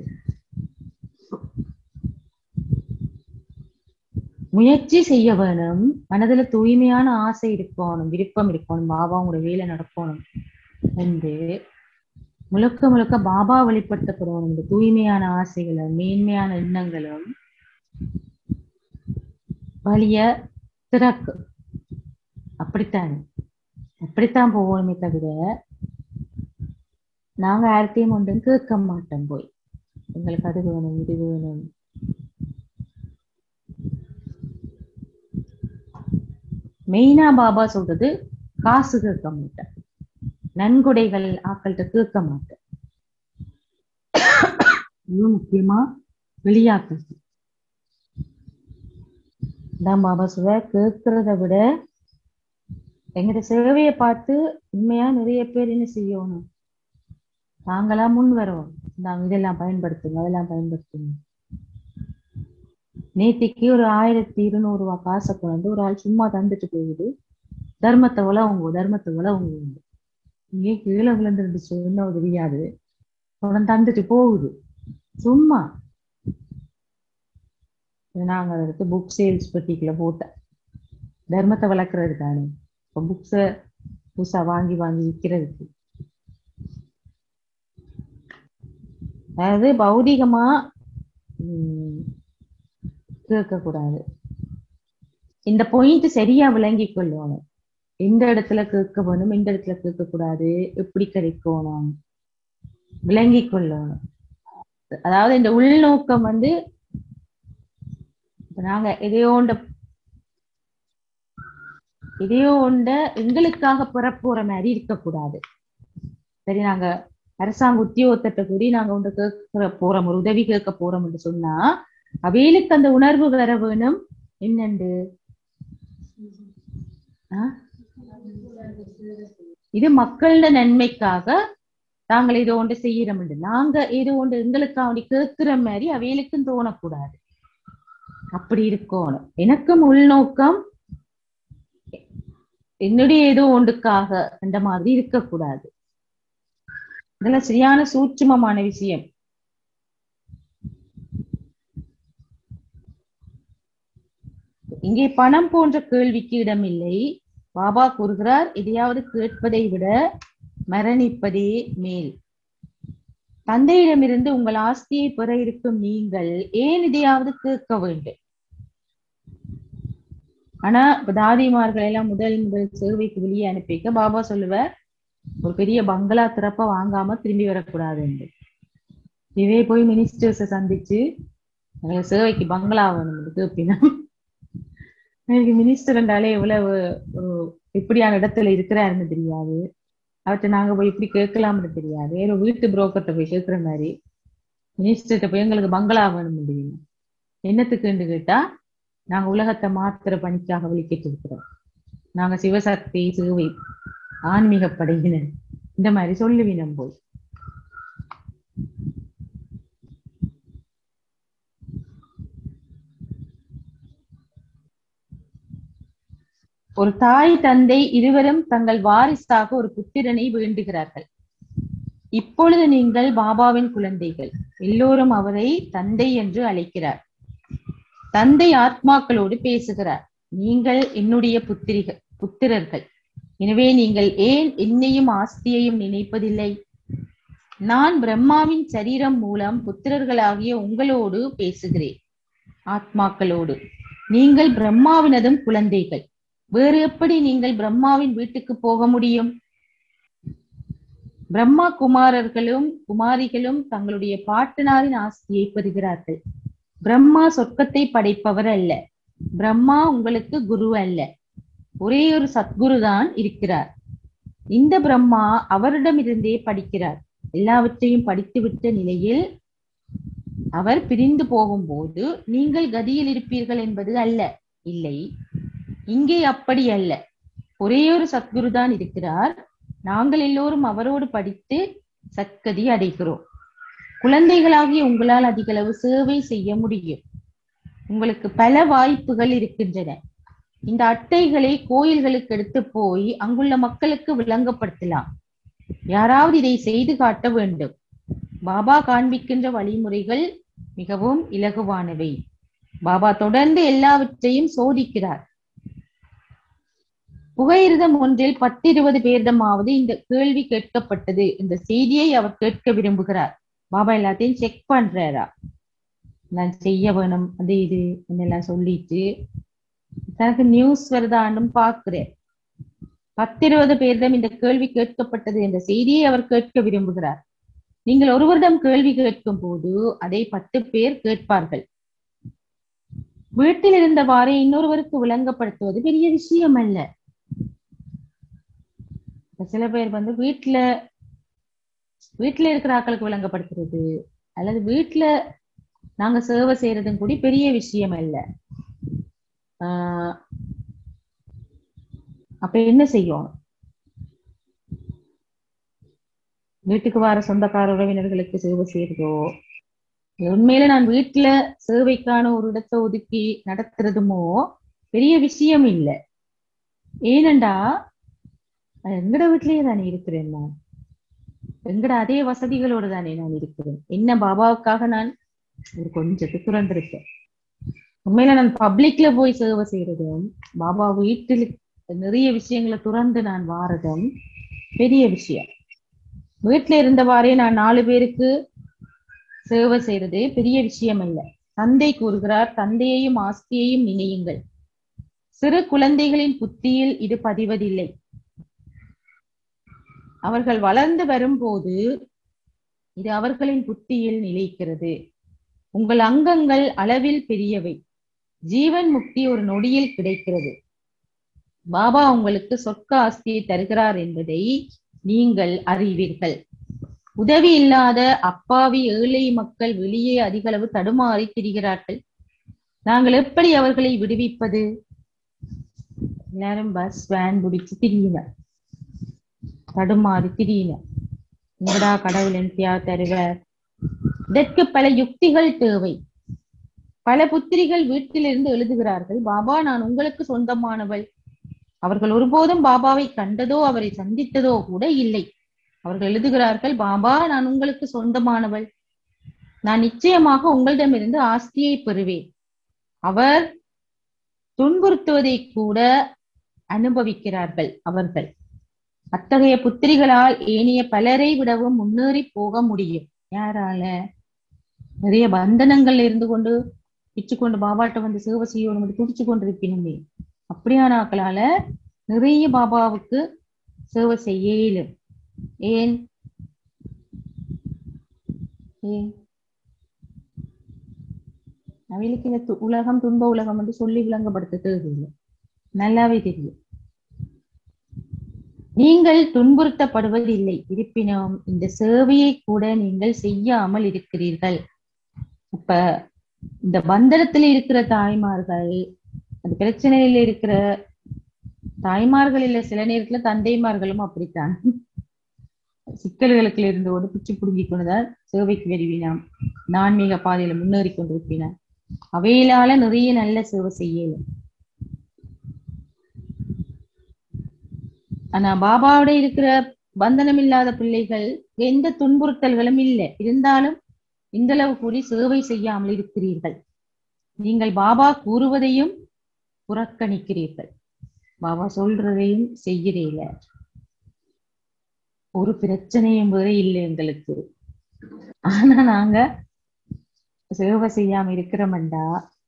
முயற்சி செய்ய வேணும் மனதுல தூய்மையான ஆசை இருக்கணும் விருப்பம் இருக்கணும் பாபா உங்களோட வேலை நடக்கணும் என்று முழுக்க முழுக்க பாபா வெளிப்படுத்தப்படணும் இந்த தூய்மையான ஆசைகளும் மேன்மையான எண்ணங்களும் வழிய திறக்கு அப்படித்தான் அப்படித்தான் போவோமே தவிர நாங்க யார்கிட்டையும் ஒன்றும் கேட்க மாட்டோம் போய் எங்களுக்கு அது வேணும் இது வேணும் மெயினா பாபா சொல்றது காசு கேட்க மாட்டேன் நன்கொடைகள் ஆக்கள்கிட்ட கேட்க மாட்டேன் இன்னும் முக்கியமா வெளியாக்கள் தான் பாபா சொல்ற கேட்கறத விட எங்கிட்ட சேவையை பார்த்து உண்மையா நிறைய பேர் என்ன செய்யணும் நாங்களா முன் வரோம் நாங்க இதெல்லாம் பயன்படுத்துங்க அதெல்லாம் பயன்படுத்துங்க நேத்திக்கு ஒரு ஆயிரத்தி இருநூறு ரூபாய் காசை கொண்டு ஒரு ஆள் சும்மா தந்துட்டு போகுது தர்மத்தை உழவுங்க தர்மத்தை உழவுங்க இங்கே கீழே விழுந்துருந்துச்சு என்ன தெரியாது உடனே தந்துட்டு போகுது சும்மா நாங்க அதை எடுத்து புக் சேல்ஸ் பெட்டிக்குள்ள போட்டேன் தர்மத்தை வளர்க்கறது தானே இப்போ புக்ஸை புதுசா வாங்கி வாங்கி விற்கிறதுக்கு அதாவது பௌதிகமா உம் கேட்கக்கூடாது இந்த பாயிண்ட் சரியா விளங்கி கொள்ளணும் எந்த இடத்துல கேட்க வேணும் எந்த இடத்துல கேட்க கூடாது எப்படி கிடைக்கணும் விளங்கி கொள்ளணும் அதாவது இந்த உள்நோக்கம் வந்து இப்ப நாங்க எதையோ ஒண்ட எதையோ ஒண்ட எங்களுக்காக பெறப்போற மாதிரி இருக்கக்கூடாது சரி நாங்க அரசாங்க உத்தியோகத்திட்ட கூடி நாங்க ஒன்று கேட்க போறோம் ஒரு உதவி கேட்க போறோம்னு சொன்னா அவைகளுக்கு அந்த உணர்வு வர வேணும் என்னண்டு ஆ? இது மக்களோட நன்மைக்காக நாங்கள் ஏதோ ஒன்று செய்யறோம் நாங்க ஏதோ ஒன்று எங்களுக்காக வேண்டி கேட்கிற மாதிரி அவைகளுக்கும் தோணக்கூடாது அப்படி இருக்கணும் எனக்கும் உள்நோக்கம் என்னுடைய ஏதோ ஒன்றுக்காக அந்த மாதிரி இருக்கக்கூடாது இதெல்லாம் சரியான சூட்சுமமான விஷயம் இங்கே பணம் போன்ற கேள்விக்கு இடமில்லை பாபா கூறுகிறார் எதையாவது கேட்பதை விட மரணிப்பதே மேல் தந்தையிடமிருந்து உங்கள் ஆஸ்தியை பெற இருக்கும் நீங்கள் ஏன் இதையாவது கேட்க வேண்டும் ஆனா இப்ப தாதிமார்கள் எல்லாம் முதல் முதல் சேவைக்கு வெளியே அனுப்பிக்க பாபா சொல்லுவார் ஒரு பெரிய பங்களா திறப்ப வாங்காம திரும்பி வரக்கூடாது என்று இதே போய் மினிஸ்டர்ஸ சந்திச்சு எனக்கு சேவைக்கு பங்களா வேணும் கேப்பினா எனக்கு மினிஸ்டர் என்றாலே எவ்வளவு ஒரு எப்படியான இடத்துல இருக்கிறாருன்னு தெரியாது அவர்கிட்ட நாங்க போய் இப்படி கேட்கலாம்னு தெரியாது வேற வீட்டு புரோக்கர்கிட்ட போய் கேட்கிற மாதிரி மினிஸ்டர்கிட்ட போய் எங்களுக்கு பங்களா வேணும் முடியும் என்னத்துக்குன்னு கேட்டா நாங்க உலகத்தை மாத்திர பணிக்காக வெளிக்கிட்டு இருக்கிறோம் நாங்க சிவசக்தி சிறுவை ஆன்மீக படையினர் இந்த மாதிரி சொல்லுவினம் போய் ஒரு தாய் தந்தை இருவரும் தங்கள் வாரிசாக ஒரு புத்திரனை வேண்டுகிறார்கள் இப்பொழுது நீங்கள் பாபாவின் குழந்தைகள் எல்லோரும் அவரை தந்தை என்று அழைக்கிறார் தந்தை ஆத்மாக்களோடு பேசுகிறார் நீங்கள் என்னுடைய புத்திரிகள் புத்திரர்கள் எனவே நீங்கள் ஏன் என்னையும் ஆஸ்தியையும் நினைப்பதில்லை நான் பிரம்மாவின் சரீரம் மூலம் புத்திரர்களாகிய உங்களோடு பேசுகிறேன் ஆத்மாக்களோடு நீங்கள் பிரம்மாவினதும் குழந்தைகள் வேறு எப்படி நீங்கள் பிரம்மாவின் வீட்டுக்கு போக முடியும் பிரம்மா குமாரர்களும் குமாரிகளும் தங்களுடைய பாட்டனாரின் ஆஸ்தியை பெறுகிறார்கள் பிரம்மா சொர்க்கத்தை படைப்பவர் அல்ல பிரம்மா உங்களுக்கு குரு அல்ல ஒரே ஒரு சத்குரு தான் இருக்கிறார் இந்த பிரம்மா அவரிடமிருந்தே படிக்கிறார் எல்லாவற்றையும் படித்துவிட்ட நிலையில் அவர் பிரிந்து போகும்போது நீங்கள் கதியில் இருப்பீர்கள் என்பது அல்ல இல்லை இங்கே அப்படி அல்ல ஒரே ஒரு சத்குரு தான் இருக்கிறார் நாங்கள் எல்லோரும் அவரோடு படித்து சத்கதி அடைகிறோம் குழந்தைகளாகிய உங்களால் அதிகளவு சேவை செய்ய முடியும் உங்களுக்கு பல வாய்ப்புகள் இருக்கின்றன இந்த அட்டைகளை கோயில்களுக்கு எடுத்து போய் அங்குள்ள மக்களுக்கு விளங்கப்படுத்தலாம் யாராவது இதை செய்து காட்ட வேண்டும் பாபா காண்பிக்கின்ற வழிமுறைகள் மிகவும் இலகுவானவை பாபா தொடர்ந்து எல்லாவற்றையும் சோதிக்கிறார் புகையிரதம் ஒன்றில் பத்து இருபது பேரிடமாவது இந்த கேள்வி கேட்கப்பட்டது இந்த செய்தியை அவர் கேட்க விரும்புகிறார் பாபா எல்லாத்தையும் செக் பண்றாரா நான் செய்ய வேணும் அது இது என்னெல்லாம் சொல்லிட்டு தனக்கு நியூஸ் வருதான்னு பாக்குறேன் பத்து இருபது பேரிடம் இந்த கேள்வி கேட்கப்பட்டது என்ற செய்தியை அவர் கேட்க விரும்புகிறார் நீங்கள் ஒருவரிடம் கேள்வி கேட்கும் போது அதை பத்து பேர் கேட்பார்கள் வீட்டில் இருந்தவாறே இன்னொருவருக்கு விளங்கப்படுத்துவது பெரிய விஷயம் அல்ல சில பேர் வந்து வீட்டுல வீட்டுல இருக்கிற ஆட்களுக்கு விளங்கப்படுத்துறது அல்லது வீட்டுல நாங்க சேவை செய்யறதும் கூட பெரிய விஷயம் அல்ல ஆஹ் அப்ப என்ன செய்யும் வீட்டுக்கு வர சொந்தக்கார உறவினர்களுக்கு சேவை செய்யறதோ உண்மையில நான் வீட்டுல சேவைக்கான ஒரு இடத்தை ஒதுக்கி நடத்துறதுமோ பெரிய விஷயம் இல்லை ஏனண்டா எங்கட வீட்லயே தானே இருக்கிறேன் நான் எங்கட அதே வசதிகளோடு தானே நான் இருக்கிறேன் என்ன பாபாவுக்காக நான் ஒரு கொஞ்சத்தை துறந்திருக்கேன் உண்மையில நான் பப்ளிக்ல போய் சேவை செய்யறதும் பாபா வீட்டில் நிறைய விஷயங்களை துறந்து நான் வாரதும் பெரிய விஷயம் வீட்டுல இருந்தவாறே நான் நாலு பேருக்கு சேவை செய்யறது பெரிய விஷயம் அல்ல தந்தை கூறுகிறார் தந்தையையும் ஆஸ்தியையும் நினையுங்கள் சிறு குழந்தைகளின் புத்தியில் இது பதிவதில்லை அவர்கள் வளர்ந்து வரும்போது இது அவர்களின் புத்தியில் நிலைக்கிறது உங்கள் அங்கங்கள் அளவில் பெரியவை ஜீவன் முக்தி ஒரு நொடியில் கிடைக்கிறது பாபா உங்களுக்கு சொர்க்க ஆஸ்தியை தருகிறார் என்பதை நீங்கள் அறிவீர்கள் உதவி இல்லாத அப்பாவி ஏழை மக்கள் வெளியே அதிகளவு தடுமாறி திரிகிறார்கள் நாங்கள் எப்படி அவர்களை விடுவிப்பது எல்லாரும் பஸ் வேன் பிடிச்சு திரியின தடுமாறி திரியின எங்கடா கடவுள் என்கியா தருவார் இதற்கு பல யுக்திகள் தேவை பல புத்திரிகள் வீட்டிலிருந்து எழுதுகிறார்கள் பாபா நான் உங்களுக்கு சொந்தமானவள் அவர்கள் ஒருபோதும் பாபாவை கண்டதோ அவரை சந்தித்ததோ கூட இல்லை அவர்கள் எழுதுகிறார்கள் பாபா நான் உங்களுக்கு சொந்தமானவள் நான் நிச்சயமாக உங்களிடமிருந்து ஆஸ்தியை பெறுவேன் அவர் துன்புறுத்துவதை கூட அனுபவிக்கிறார்கள் அவர்கள் அத்தகைய புத்திரிகளால் ஏனைய பலரை விடவும் முன்னேறி போக முடியும் யாரால நிறைய பந்தனங்கள்ல இருந்து கொண்டு பிச்சு கொண்டு பாபாட்ட வந்து சேவை செய்யணும் துடிச்சு கொண்டிருக்கணுமே அப்படியான ஆக்களால நிறைய பாபாவுக்கு சேவை செய்ய இயலும் ஏன் ஏன் அவைகளுக்கு இந்த து- உலகம் துன்ப உலகம் என்று சொல்லி விளங்கப்படுத்த தேவையில்லை நல்லாவே தெரியும் நீங்கள் துன்புறுத்தப்படுவதில்லை இருப்பினும் இந்த சேவையை கூட நீங்கள் செய்யாமல் இருக்கிறீர்கள் அப்ப இந்த பந்தனத்தில் இருக்கிற தாய்மார்கள் அந்த பிரச்சனையில இருக்கிற தாய்மார்கள் இல்ல சில நேரத்துல தந்தைமார்களும் அப்படித்தான் சிக்கல்களுக்குள்ள இருந்து ஒரு பிச்சு புடுங்கி கொண்டுதான் சேவைக்கு வருவினாம் நான்மீக பாதையில முன்னேறி கொண்டிருப்பினான் அவையிலால நிறைய நல்ல சேவை செய்யலும் ஆனா பாபாவோட இருக்கிற பந்தனம் இல்லாத பிள்ளைகள் எந்த துன்புறுத்தல்களும் இல்லை இருந்தாலும் இந்த அளவு கூடி சேவை செய்யாமல் இருக்கிறீர்கள் நீங்கள் பாபா கூறுவதையும் புறக்கணிக்கிறீர்கள் பாபா சொல்றதையும் செய்கிறீங்க ஒரு பிரச்சனையும் வேற இல்லை எங்களுக்கு ஆனா நாங்க சேவை செய்யாம இருக்கிறோம்டா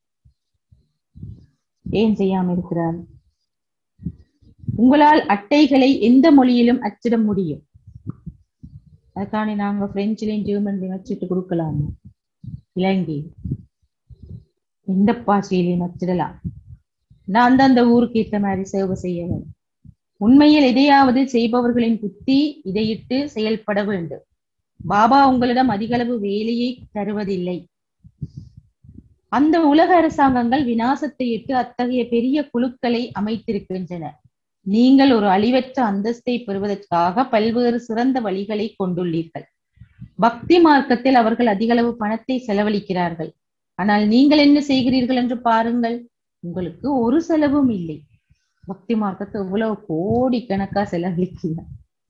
ஏன் செய்யாம இருக்கிறார் உங்களால் அட்டைகளை எந்த மொழியிலும் அச்சிட முடியும் அதுக்காண்டி நாங்க பிரெஞ்சுலையும் ஜெர்மன்லையும் அச்சிட்டு கொடுக்கலாமா இலங்கை எந்த பாஷையிலையும் அச்சிடலாம் நான் அந்தந்த ஊருக்கு ஏற்ற மாதிரி சேவை செய்யணும் உண்மையில் எதையாவது செய்பவர்களின் புத்தி இதையிட்டு செயல்பட வேண்டும் பாபா உங்களிடம் அதிகளவு வேலையை தருவதில்லை அந்த உலக அரசாங்கங்கள் வினாசத்தை இட்டு அத்தகைய பெரிய குழுக்களை அமைத்திருக்கின்றன நீங்கள் ஒரு அழிவற்ற அந்தஸ்தை பெறுவதற்காக பல்வேறு சிறந்த வழிகளை கொண்டுள்ளீர்கள் பக்தி மார்க்கத்தில் அவர்கள் அதிகளவு பணத்தை செலவழிக்கிறார்கள் ஆனால் நீங்கள் என்ன செய்கிறீர்கள் என்று பாருங்கள் உங்களுக்கு ஒரு செலவும் இல்லை பக்தி மார்க்கத்தை எவ்வளவு கோடிக்கணக்கா செலவழிக்கல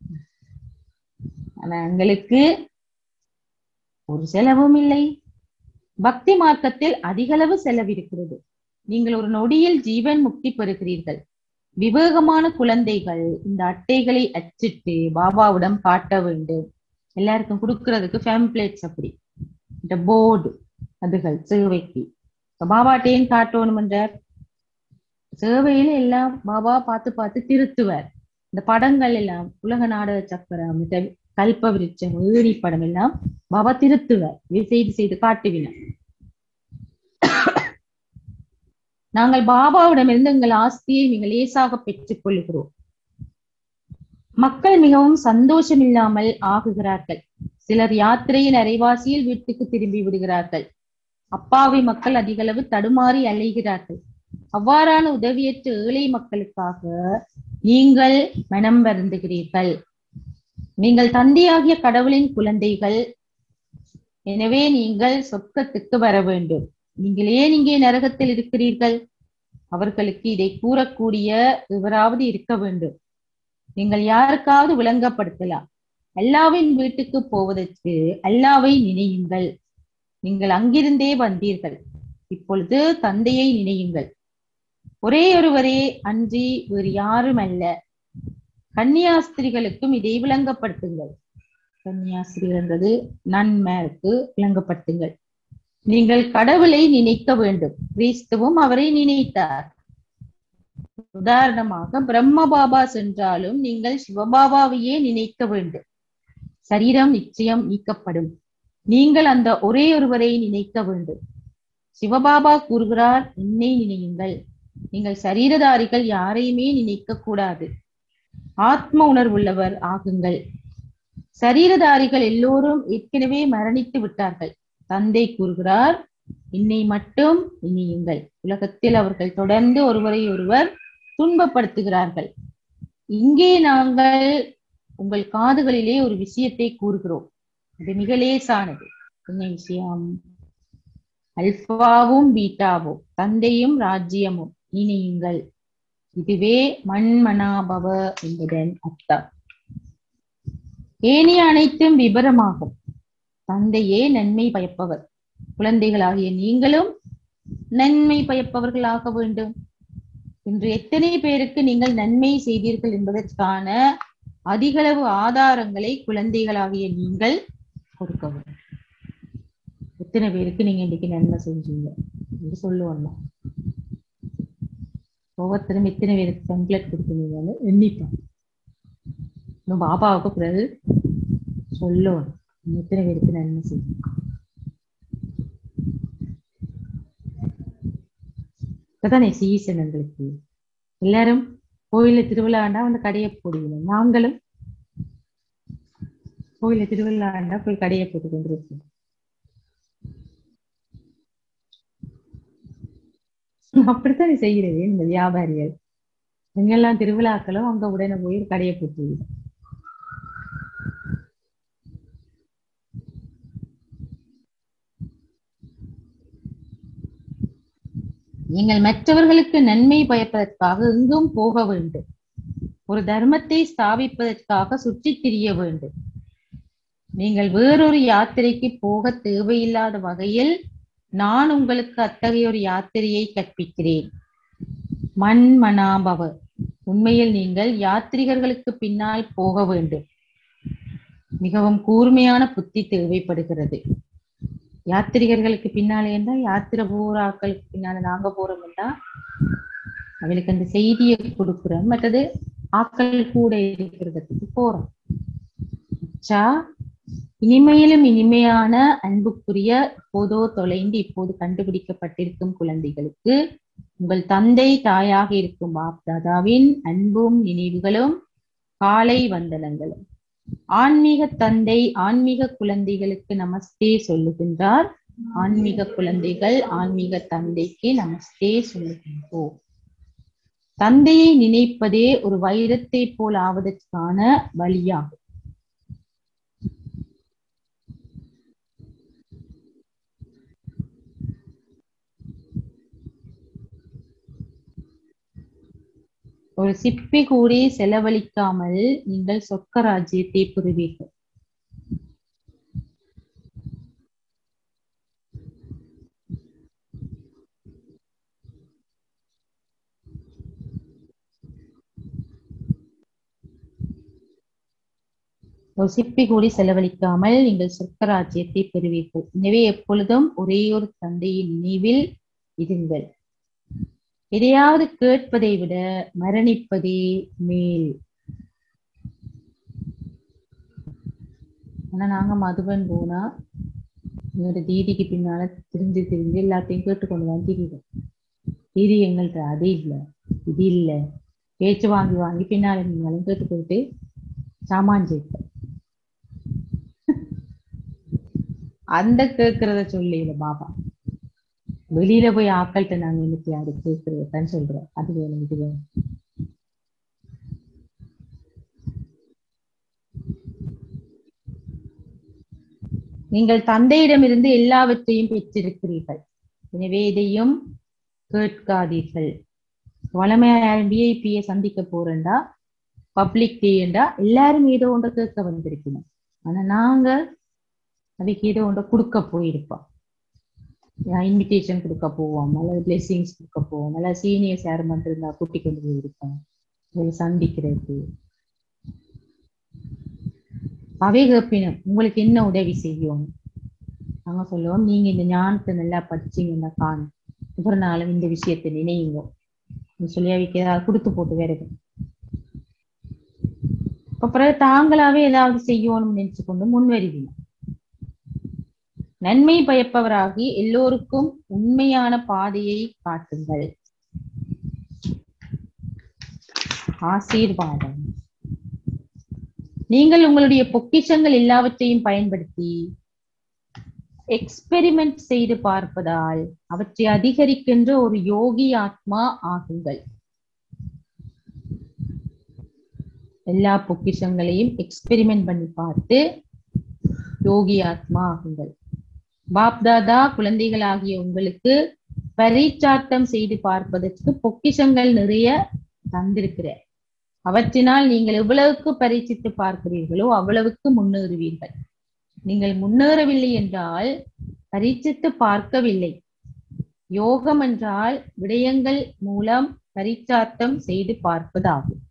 ஆனா எங்களுக்கு ஒரு செலவும் இல்லை பக்தி மார்க்கத்தில் அதிகளவு செலவிருக்கிறது நீங்கள் ஒரு நொடியில் ஜீவன் முக்தி பெறுகிறீர்கள் விவேகமான குழந்தைகள் இந்த அட்டைகளை அச்சிட்டு பாபாவிடம் காட்ட வேண்டும் எல்லாருக்கும் கொடுக்கறதுக்கு ஃபேம்ப்ளேட்ஸ் அப்படி இந்த போர்டு அதுகள் சேவைக்கு இப்ப பாபாட்டையும் காட்டணும் என்ற சேவையில எல்லாம் பாபா பார்த்து பார்த்து திருத்துவார் இந்த படங்கள் எல்லாம் உலக நாடக சக்கரம் இந்த கல்ப விருட்சம் ஏரி படம் எல்லாம் பாபா திருத்துவார் இதை செய்து செய்து காட்டுவினார் நாங்கள் பாபாவிடமிருந்து எங்கள் ஆஸ்தியை மிக லேசாக பெற்றுக் கொள்கிறோம் மக்கள் மிகவும் சந்தோஷம் இல்லாமல் ஆகுகிறார்கள் சிலர் யாத்திரையின் அரைவாசியில் வீட்டுக்கு திரும்பி விடுகிறார்கள் அப்பாவி மக்கள் அதிகளவு தடுமாறி அலைகிறார்கள் அவ்வாறான உதவியற்ற ஏழை மக்களுக்காக நீங்கள் மனம் வருந்துகிறீர்கள் நீங்கள் தந்தையாகிய கடவுளின் குழந்தைகள் எனவே நீங்கள் சொர்க்கத்துக்கு வர வேண்டும் நீங்கள் ஏன் இங்கே நரகத்தில் இருக்கிறீர்கள் அவர்களுக்கு இதை கூறக்கூடிய எவராவது இருக்க வேண்டும் நீங்கள் யாருக்காவது விளங்கப்படுத்தலாம் அல்லாவின் வீட்டுக்கு போவதற்கு அல்லாவை நினையுங்கள் நீங்கள் அங்கிருந்தே வந்தீர்கள் இப்பொழுது தந்தையை நினையுங்கள் ஒரே ஒருவரே அன்றி வேறு யாரும் அல்ல கன்னியாஸ்திரிகளுக்கும் இதை விளங்கப்படுத்துங்கள் கன்னியாஸ்திரிகள் என்றது நன்மருக்கு விளங்கப்படுத்துங்கள் நீங்கள் கடவுளை நினைக்க வேண்டும் கிறிஸ்துவும் அவரை நினைத்தார் உதாரணமாக பிரம்ம பாபா சென்றாலும் நீங்கள் சிவபாபாவையே நினைக்க வேண்டும் சரீரம் நிச்சயம் நீக்கப்படும் நீங்கள் அந்த ஒரே ஒருவரை நினைக்க வேண்டும் சிவபாபா கூறுகிறார் என்னை நினையுங்கள் நீங்கள் சரீரதாரிகள் யாரையுமே நினைக்க கூடாது ஆத்ம உணர்வுள்ளவர் ஆகுங்கள் சரீரதாரிகள் எல்லோரும் ஏற்கனவே மரணித்து விட்டார்கள் தந்தை கூறுகிறார் என்னை மட்டும் இனியுங்கள் உலகத்தில் அவர்கள் தொடர்ந்து ஒருவரை ஒருவர் துன்பப்படுத்துகிறார்கள் இங்கே நாங்கள் உங்கள் காதுகளிலே ஒரு விஷயத்தை கூறுகிறோம் அது மிக லேசானது என்ன விஷயம் அல்பாவும் பீட்டாவும் தந்தையும் ராஜ்யமும் இனியுங்கள் இதுவே மண்மனாபவ என்பதன் அர்த்தம் ஏனைய அனைத்தும் விபரமாகும் தந்தையே நன்மை பயப்பவர் குழந்தைகளாகிய நீங்களும் நன்மை பயப்பவர்களாக வேண்டும் இன்று எத்தனை பேருக்கு நீங்கள் நன்மை செய்தீர்கள் என்பதற்கான அதிகளவு ஆதாரங்களை குழந்தைகளாகிய நீங்கள் கொடுக்க வேண்டும் எத்தனை பேருக்கு நீங்க இன்னைக்கு நன்மை செஞ்சீங்க என்று சொல்லுவோம் நான். ஒவ்வொருத்தரும் எத்தனை பேருக்கு டெம்ப்ளேட் கொடுத்தீங்கன்னு எண்ணிப்பேன் இன்னும் பாபாவுக்கு பிறகு சொல்லுவோம் நீங்க எத்தனை பேருக்கு நன்மை செய்யும் இப்பதானே சீசன் எங்களுக்கு எல்லாரும் கோயில திருவிழாண்டா வந்து கடையை போடுவீங்க நாங்களும் கோயில திருவிழாண்டா போய் கடையை போட்டு கொண்டிருக்கோம் அப்படித்தானே செய்கிறது இந்த வியாபாரிகள் எங்கெல்லாம் திருவிழாக்களோ அங்க உடனே போய் கடையை போட்டு நீங்கள் மற்றவர்களுக்கு நன்மை பயப்பதற்காக எங்கும் போக வேண்டும் ஒரு தர்மத்தை ஸ்தாபிப்பதற்காக சுற்றித் திரிய வேண்டும் நீங்கள் வேறொரு யாத்திரைக்கு போக தேவையில்லாத வகையில் நான் உங்களுக்கு அத்தகைய ஒரு யாத்திரையை கற்பிக்கிறேன் மண் மனாபவ உண்மையில் நீங்கள் யாத்ரிகர்களுக்கு பின்னால் போக வேண்டும் மிகவும் கூர்மையான புத்தி தேவைப்படுகிறது யாத்திரிகர்களுக்கு பின்னாலே என்றால் யாத்திரை போற ஆட்களுக்கு பின்னால நாங்க போறோம் என்றால் அவளுக்கு அந்த செய்தியை கொடுக்கிறோம் மற்றது ஆக்கள் கூட இருக்கிறதுக்கு போறோம் அச்சா இனிமையிலும் இனிமையான அன்புக்குரிய இப்போதோ தொலைந்து இப்போது கண்டுபிடிக்கப்பட்டிருக்கும் குழந்தைகளுக்கு உங்கள் தந்தை தாயாக இருக்கும் பாப்தாதாவின் அன்பும் நினைவுகளும் காலை வந்தனங்களும் ஆன்மீக தந்தை ஆன்மீக குழந்தைகளுக்கு நமஸ்தே சொல்லுகின்றார் ஆன்மீக குழந்தைகள் ஆன்மீக தந்தைக்கு நமஸ்தே சொல்லுகின்றோம் தந்தையை நினைப்பதே ஒரு வைரத்தை போல் ஆவதற்கான வழியாகும் ஒரு சிப்பி கூடி செலவழிக்காமல் நீங்கள் சொர்க்க ராஜ்யத்தை பெறுவீர்கள் ஒரு சிப்பி கூடி செலவழிக்காமல் நீங்கள் சொர்க்க ராஜ்யத்தை பெறுவீர்கள் எனவே எப்பொழுதும் ஒரே ஒரு தந்தையின் நினைவில் இருங்கள் எதையாவது கேட்பதை விட மரணிப்பதே மேல் ஆனா நாங்க மதுபன் போனா என்னோட தீதிக்கு பின்னால திரிஞ்சு திரிஞ்சு எல்லாத்தையும் கேட்டுக்கொண்டு தான் திரிவோம் தீதி எங்கள்கிட்ட அது இல்ல இது இல்ல பேச்சு வாங்கி வாங்கி பின்னால நீங்களும் கேட்டுக்கொண்டு சாமான் சேர்ப்போம் அந்த கேட்கறத சொல்லல பாபா வெளியில போய் ஆக்கள்கிட்ட நாங்க இன்னைக்கு அது கேட்கறதான் சொல்றோம் அது வேணும் இது வேணும் நீங்கள் தந்தையிடமிருந்து எல்லாவற்றையும் பெற்றிருக்கிறீர்கள் எனவே இதையும் கேட்காதீர்கள் வளமையா விஐபியை சந்திக்க போறேன்டா பப்ளிக் டேண்டா எல்லாரும் ஏதோ ஒன்றை கேட்க வந்திருக்கணும் ஆனா நாங்க அதுக்கு ஏதோ ஒன்றை கொடுக்க போயிருப்போம் இன்விடேஷன் கொடுக்க போவோம் அல்லது பிளெஸிங்ஸ் கொடுக்க போவோம் அல்ல சீனியர்ஸ் யாரும் வந்திருந்தா கூட்டி கொண்டு போயிருப்போம் இவங்களை சந்திக்கிறது அவை கேப்பினம் உங்களுக்கு என்ன உதவி செய்யும் நாங்க சொல்லுவோம் நீங்க இந்த ஞானத்தை நல்லா படிச்சீங்கன்னா காணும் ஒவ்வொரு நாளும் இந்த விஷயத்தை நினையுங்க சொல்லி அவைக்கு ஏதாவது கொடுத்து போட்டு வேறது அப்புறம் தாங்களாவே ஏதாவது செய்யணும்னு நினைச்சு கொண்டு முன்வருவீங்க நன்மை பயப்பவராகி எல்லோருக்கும் உண்மையான பாதையை காட்டுங்கள் ஆசீர்வாதம் நீங்கள் உங்களுடைய பொக்கிஷங்கள் எல்லாவற்றையும் பயன்படுத்தி எக்ஸ்பெரிமெண்ட் செய்து பார்ப்பதால் அவற்றை அதிகரிக்கின்ற ஒரு யோகி ஆத்மா ஆகுங்கள் எல்லா பொக்கிஷங்களையும் எக்ஸ்பெரிமெண்ட் பண்ணி பார்த்து யோகி ஆத்மா ஆகுங்கள் பாப்தாதா குழந்தைகளாகிய உங்களுக்கு பரீட்சார்த்தம் செய்து பார்ப்பதற்கு பொக்கிஷங்கள் நிறைய தந்திருக்கிறார் அவற்றினால் நீங்கள் எவ்வளவுக்கு பரீட்சித்து பார்க்கிறீர்களோ அவ்வளவுக்கு முன்னேறுவீர்கள் நீங்கள் முன்னேறவில்லை என்றால் பரீட்சித்து பார்க்கவில்லை யோகம் என்றால் விடயங்கள் மூலம் பரிச்சார்த்தம் செய்து பார்ப்பதாகும்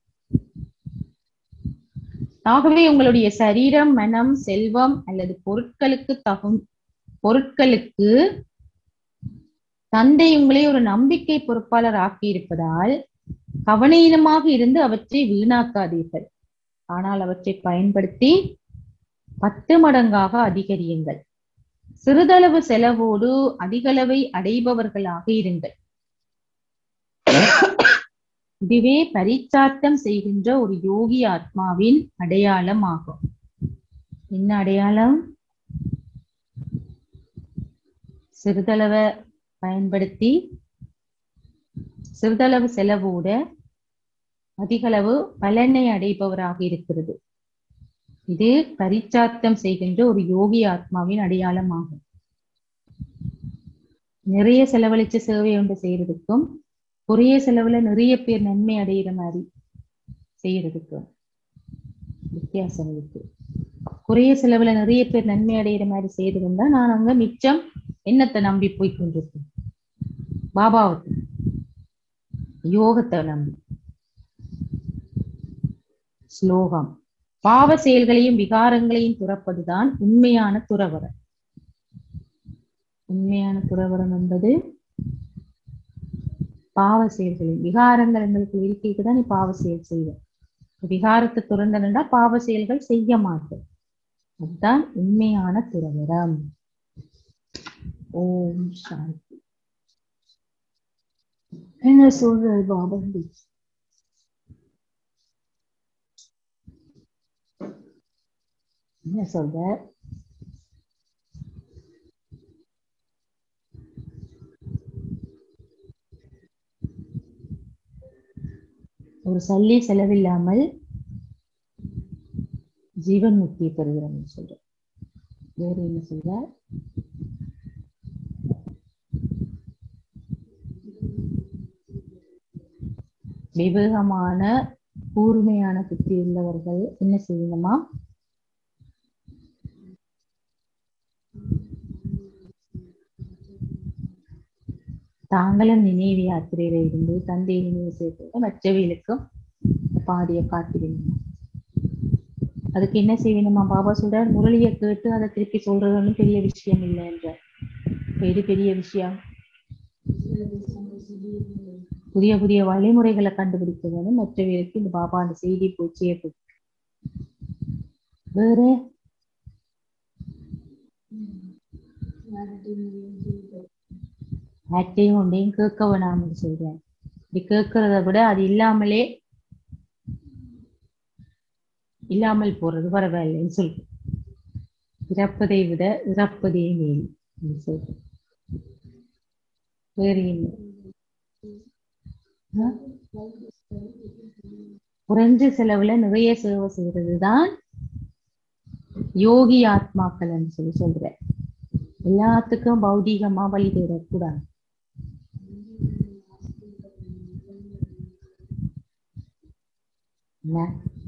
ஆகவே உங்களுடைய சரீரம் மனம் செல்வம் அல்லது பொருட்களுக்கு தகும் பொருட்களுக்கு தந்தை உங்களை ஒரு நம்பிக்கை பொறுப்பாளர் ஆக்கியிருப்பதால் கவனீனமாக இருந்து அவற்றை வீணாக்காதீர்கள் ஆனால் அவற்றை பயன்படுத்தி பத்து மடங்காக அதிகரியுங்கள் சிறிதளவு செலவோடு அதிகளவை அடைபவர்களாக இருங்கள் இதுவே பரிச்சார்த்தம் செய்கின்ற ஒரு யோகி ஆத்மாவின் அடையாளம் ஆகும் என்ன அடையாளம் சிறிதளவை பயன்படுத்தி சிறிதளவு செலவோட அதிகளவு பலனை அடைபவராக இருக்கிறது இது பரிச்சார்த்தம் செய்கின்ற ஒரு யோகி ஆத்மாவின் அடையாளம் ஆகும் நிறைய செலவழிச்சு சேவை ஒன்று செய்யறதுக்கும் குறைய செலவுல நிறைய பேர் நன்மை அடையிற மாதிரி செய்யறதுக்கும் வித்தியாசம் இருக்கு குறைய செலவுல நிறைய பேர் நன்மை அடையிற மாதிரி செய்யறதுன்னா நான் அங்க மிச்சம் என்னத்தை நம்பி போய் கொண்டிருக்கேன் பாபாவுக்கு யோகத்தை நம்பி ஸ்லோகம் பாவ செயல்களையும் விகாரங்களையும் துறப்பதுதான் உண்மையான துறவரம் உண்மையான துறவரம் என்பது பாவ செயல்களையும் விகாரங்கள் எங்களுக்கு இருக்கைக்கு தான் நீ பாவ செயல் செய்வேன் விகாரத்தை துறந்தனா பாவ செயல்கள் செய்ய மாட்டேன் அதுதான் உண்மையான துறவரம் ஓம் சாந்தி என்ன சொல்றது பாபந்தி என்ன சொல்ற ஒரு சல்லி செலவில்லாமல் ஜீவன் முக்தியை பெறுகிறோம் சொல்ற வேற என்ன சொல்ற விவேகமான கூர்மையான புத்தி உள்ளவர்கள் என்ன செய்யணுமா தாங்களும் நினைவு யாத்திரையில இருந்து தந்தையை நினைவு செய்து மற்றவைகளுக்கும் பாதையை காட்டிவிடணும் அதுக்கு என்ன செய்யணுமா பாபா சொல்றார் முரளியை கேட்டு அதை திருப்பி சொல்றது பெரிய விஷயம் இல்லை என்ற இது பெரிய விஷயம் புதிய புதிய வழிமுறைகளை கண்டுபிடிக்க வேணும் மற்றவர்களுக்கு இந்த பாபா அந்த செய்தி போய் சேர்த்து வேற யார்ட்டையும் ஒன்றையும் கேட்க வேணாம்னு சொல்றேன் இப்படி கேட்கறத விட அது இல்லாமலே இல்லாமல் போறது பரவாயில்லைன்னு சொல்றேன் இறப்பதை விட இறப்பதே மேல் சொல்றேன் வேறு என்ன ஆ? குறைஞ்ச செலவுல நிறைய சேவை செய்யறதுதான் யோகி ஆத்மாக்கள்னு சொல்லி சொல்றேன் எல்லாத்துக்கும் பௌதீகமா வழி தேடக்கூடாது என்ன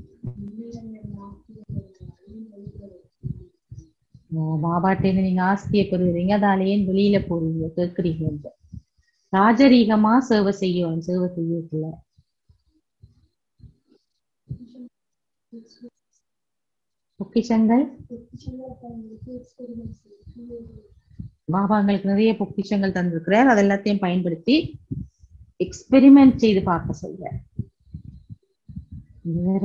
பாபாட்டேன்னு நீங்க ஆஸ்தியை பெறுவீங்க அதாலேயே வெளியில போறீங்க கேட்குறீங்க ராஜரீகமா சேவை செய்யணும் சேவை செய்யல பொக்கிஷங்கள் பாபா எங்களுக்கு நிறைய பொக்கிஷங்கள் தந்திருக்கிறார் அது எல்லாத்தையும் பயன்படுத்தி எக்ஸ்பெரிமெண்ட் செய்து பார்க்க சொல்றார் வேற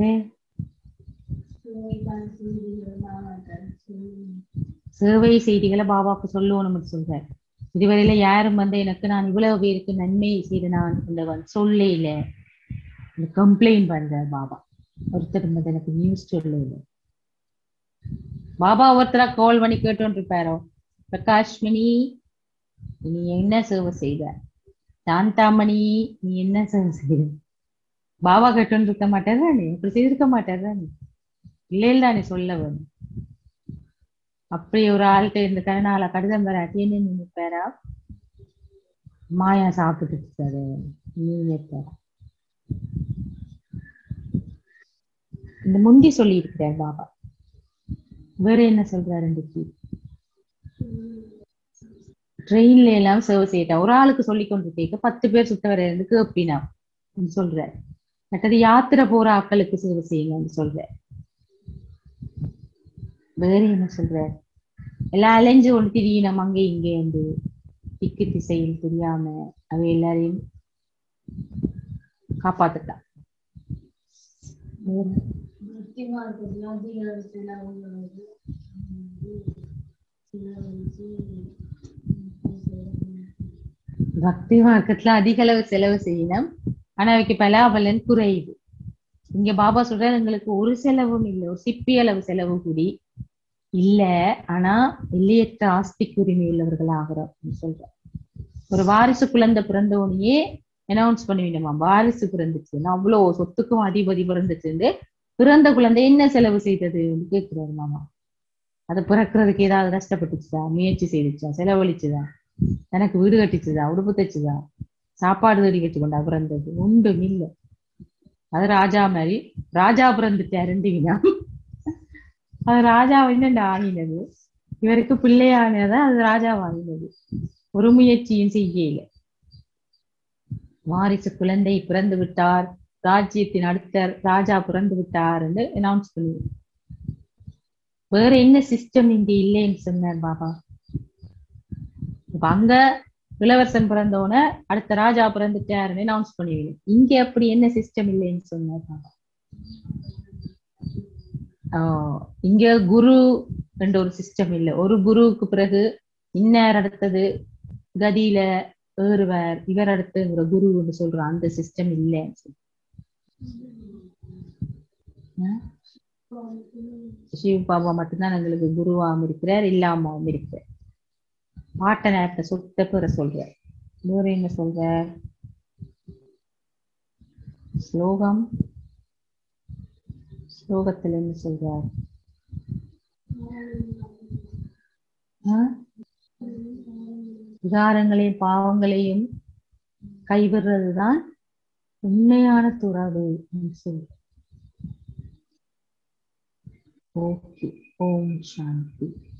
சேவை செய்திகளை பாபாக்கு சொல்லணும்னு சொல்றார் இதுவரையில யாரும் வந்து எனக்கு நான் இவ்வளவு பேருக்கு நன்மை செய்து நான் இந்த சொல்ல இல்ல கம்ப்ளைண்ட் பண்றார் பாபா ஒருத்தர் வந்து எனக்கு நியூஸ் சொல்ல இல்லை பாபா ஒருத்தரா கால் பண்ணி கேட்டோன்னு இருப்பாரோ பிரகாஷ்மணி நீ என்ன சேவை செய்த சாந்தாமணி நீ என்ன சேவை செய்த பாபா கேட்டோன்னு இருக்க மாட்டாரா நீ இப்படி செய்திருக்க மாட்டாரா நீ இல்லை இல்ல நீ சொல்ல வேணும் அப்படி ஒரு ஆள்கிட்ட இந்த கருணால கடிதம் வராட்டி என்ன நினைப்பாரா மாயா சாப்பிட்டுட்டு இருக்காரு நீ நினைப்பாரா இந்த முந்தி சொல்லி இருக்கிறார் பாபா வேற என்ன சொல்றாரு இன்னைக்கு ட்ரெயின்ல எல்லாம் சேவை செய்யட்டா ஒரு ஆளுக்கு சொல்லி கொண்டு கேட்க பத்து பேர் சுத்த வர இருந்து கேப்பினா சொல்ற மற்றது யாத்திரை போற ஆட்களுக்கு சேவை செய்யுங்கன்னு சொல்ற வேற என்ன சொல்ற எல்லாம் அலைஞ்சு ஒன்று திரியணும் அங்கே இங்கே வந்து திக்கு திசையில் தெரியாம அவ எல்லாரையும் காப்பாத்துட்டான் வேற பக்தி மார்க்கத்துல அதிகாரத்துல அவங்க வந்து பக்தி மார்க்கத்துல அதிக அளவு செலவு செய்யணும் ஆனா அவைக்கு பலாபலன் குறையுது இங்க பாபா சொல்றாரு எங்களுக்கு ஒரு செலவும் இல்லை ஒரு சிப்பி அளவு செலவு கூடி இல்ல ஆனா எல்லையற்ற ஆஸ்திக்கு உரிமை உள்ளவர்கள் ஆகிறோம் அப்படின்னு சொல்ற ஒரு வாரிசு குழந்தை பிறந்தவனையே அனௌன்ஸ் பண்ணுவீங்கம்மா வாரிசு பிறந்துச்சு அவ்வளவு சொத்துக்கும் அதிபதி பிறந்துச்சு பிறந்த குழந்தை என்ன செலவு செய்தது கேட்கிறாரு மாமா அது பிறக்கிறதுக்கு ஏதாவது கஷ்டப்பட்டுச்சுதா முயற்சி செய்துச்சா செலவழிச்சுதா எனக்கு வீடு கட்டிச்சுதா உடுப்பு தைச்சுதா சாப்பாடு தேடி வச்சு கொண்டா பிறந்தது ஒன்றும் இல்லை அது ராஜா மாதிரி ராஜா பிறந்துட்டாருந்தீங்கன்னா அது ராஜா என்னண்டு ஆகினது இவருக்கு பிள்ளையானதான் அது ராஜா ஆகினது ஒரு முயற்சியும் செய்யல வாரிசு குழந்தை பிறந்து விட்டார் ராஜ்யத்தின் அடுத்த ராஜா பிறந்து விட்டார் என்று அனௌன்ஸ் பண்ணுவோம் வேற என்ன சிஸ்டம் இங்க இல்லைன்னு சொன்னார் பாபா இப்ப அங்க இளவரசன் பிறந்தவன அடுத்த ராஜா பிறந்துட்டாருன்னு அனௌன்ஸ் பண்ணிடுவேன் இங்க அப்படி என்ன சிஸ்டம் இல்லைன்னு சொன்னார் பாபா ஆஹ் இங்க குரு என்ற ஒரு சிஸ்டம் இல்லை ஒரு குருவுக்கு பிறகு இன்னார் அடுத்தது கதியில ஏறுவார் இவர் அடுத்துங்கிற குருன்னு சொல்ற அந்த சிஸ்டம் இல்லைன்னு சொல்லி ஆஹ் சிவ பாபா மட்டும்தான் எங்களுக்கு குருவாகவும் இருக்கிறார் இல்லாமவும் இருக்கிறார் பாட்ட நேரத்தை சுத்த பெற சொல்றார் வேற என்ன சொல்றார் ஸ்லோகம் ஸ்லோகத்துல என்ன சொல்றார் ஆஹ் விகாரங்களையும் பாவங்களையும் கைவிடுறதுதான் உண்மையான துறவு என்று சொல்ற ஓகே ஓம் சாந்தி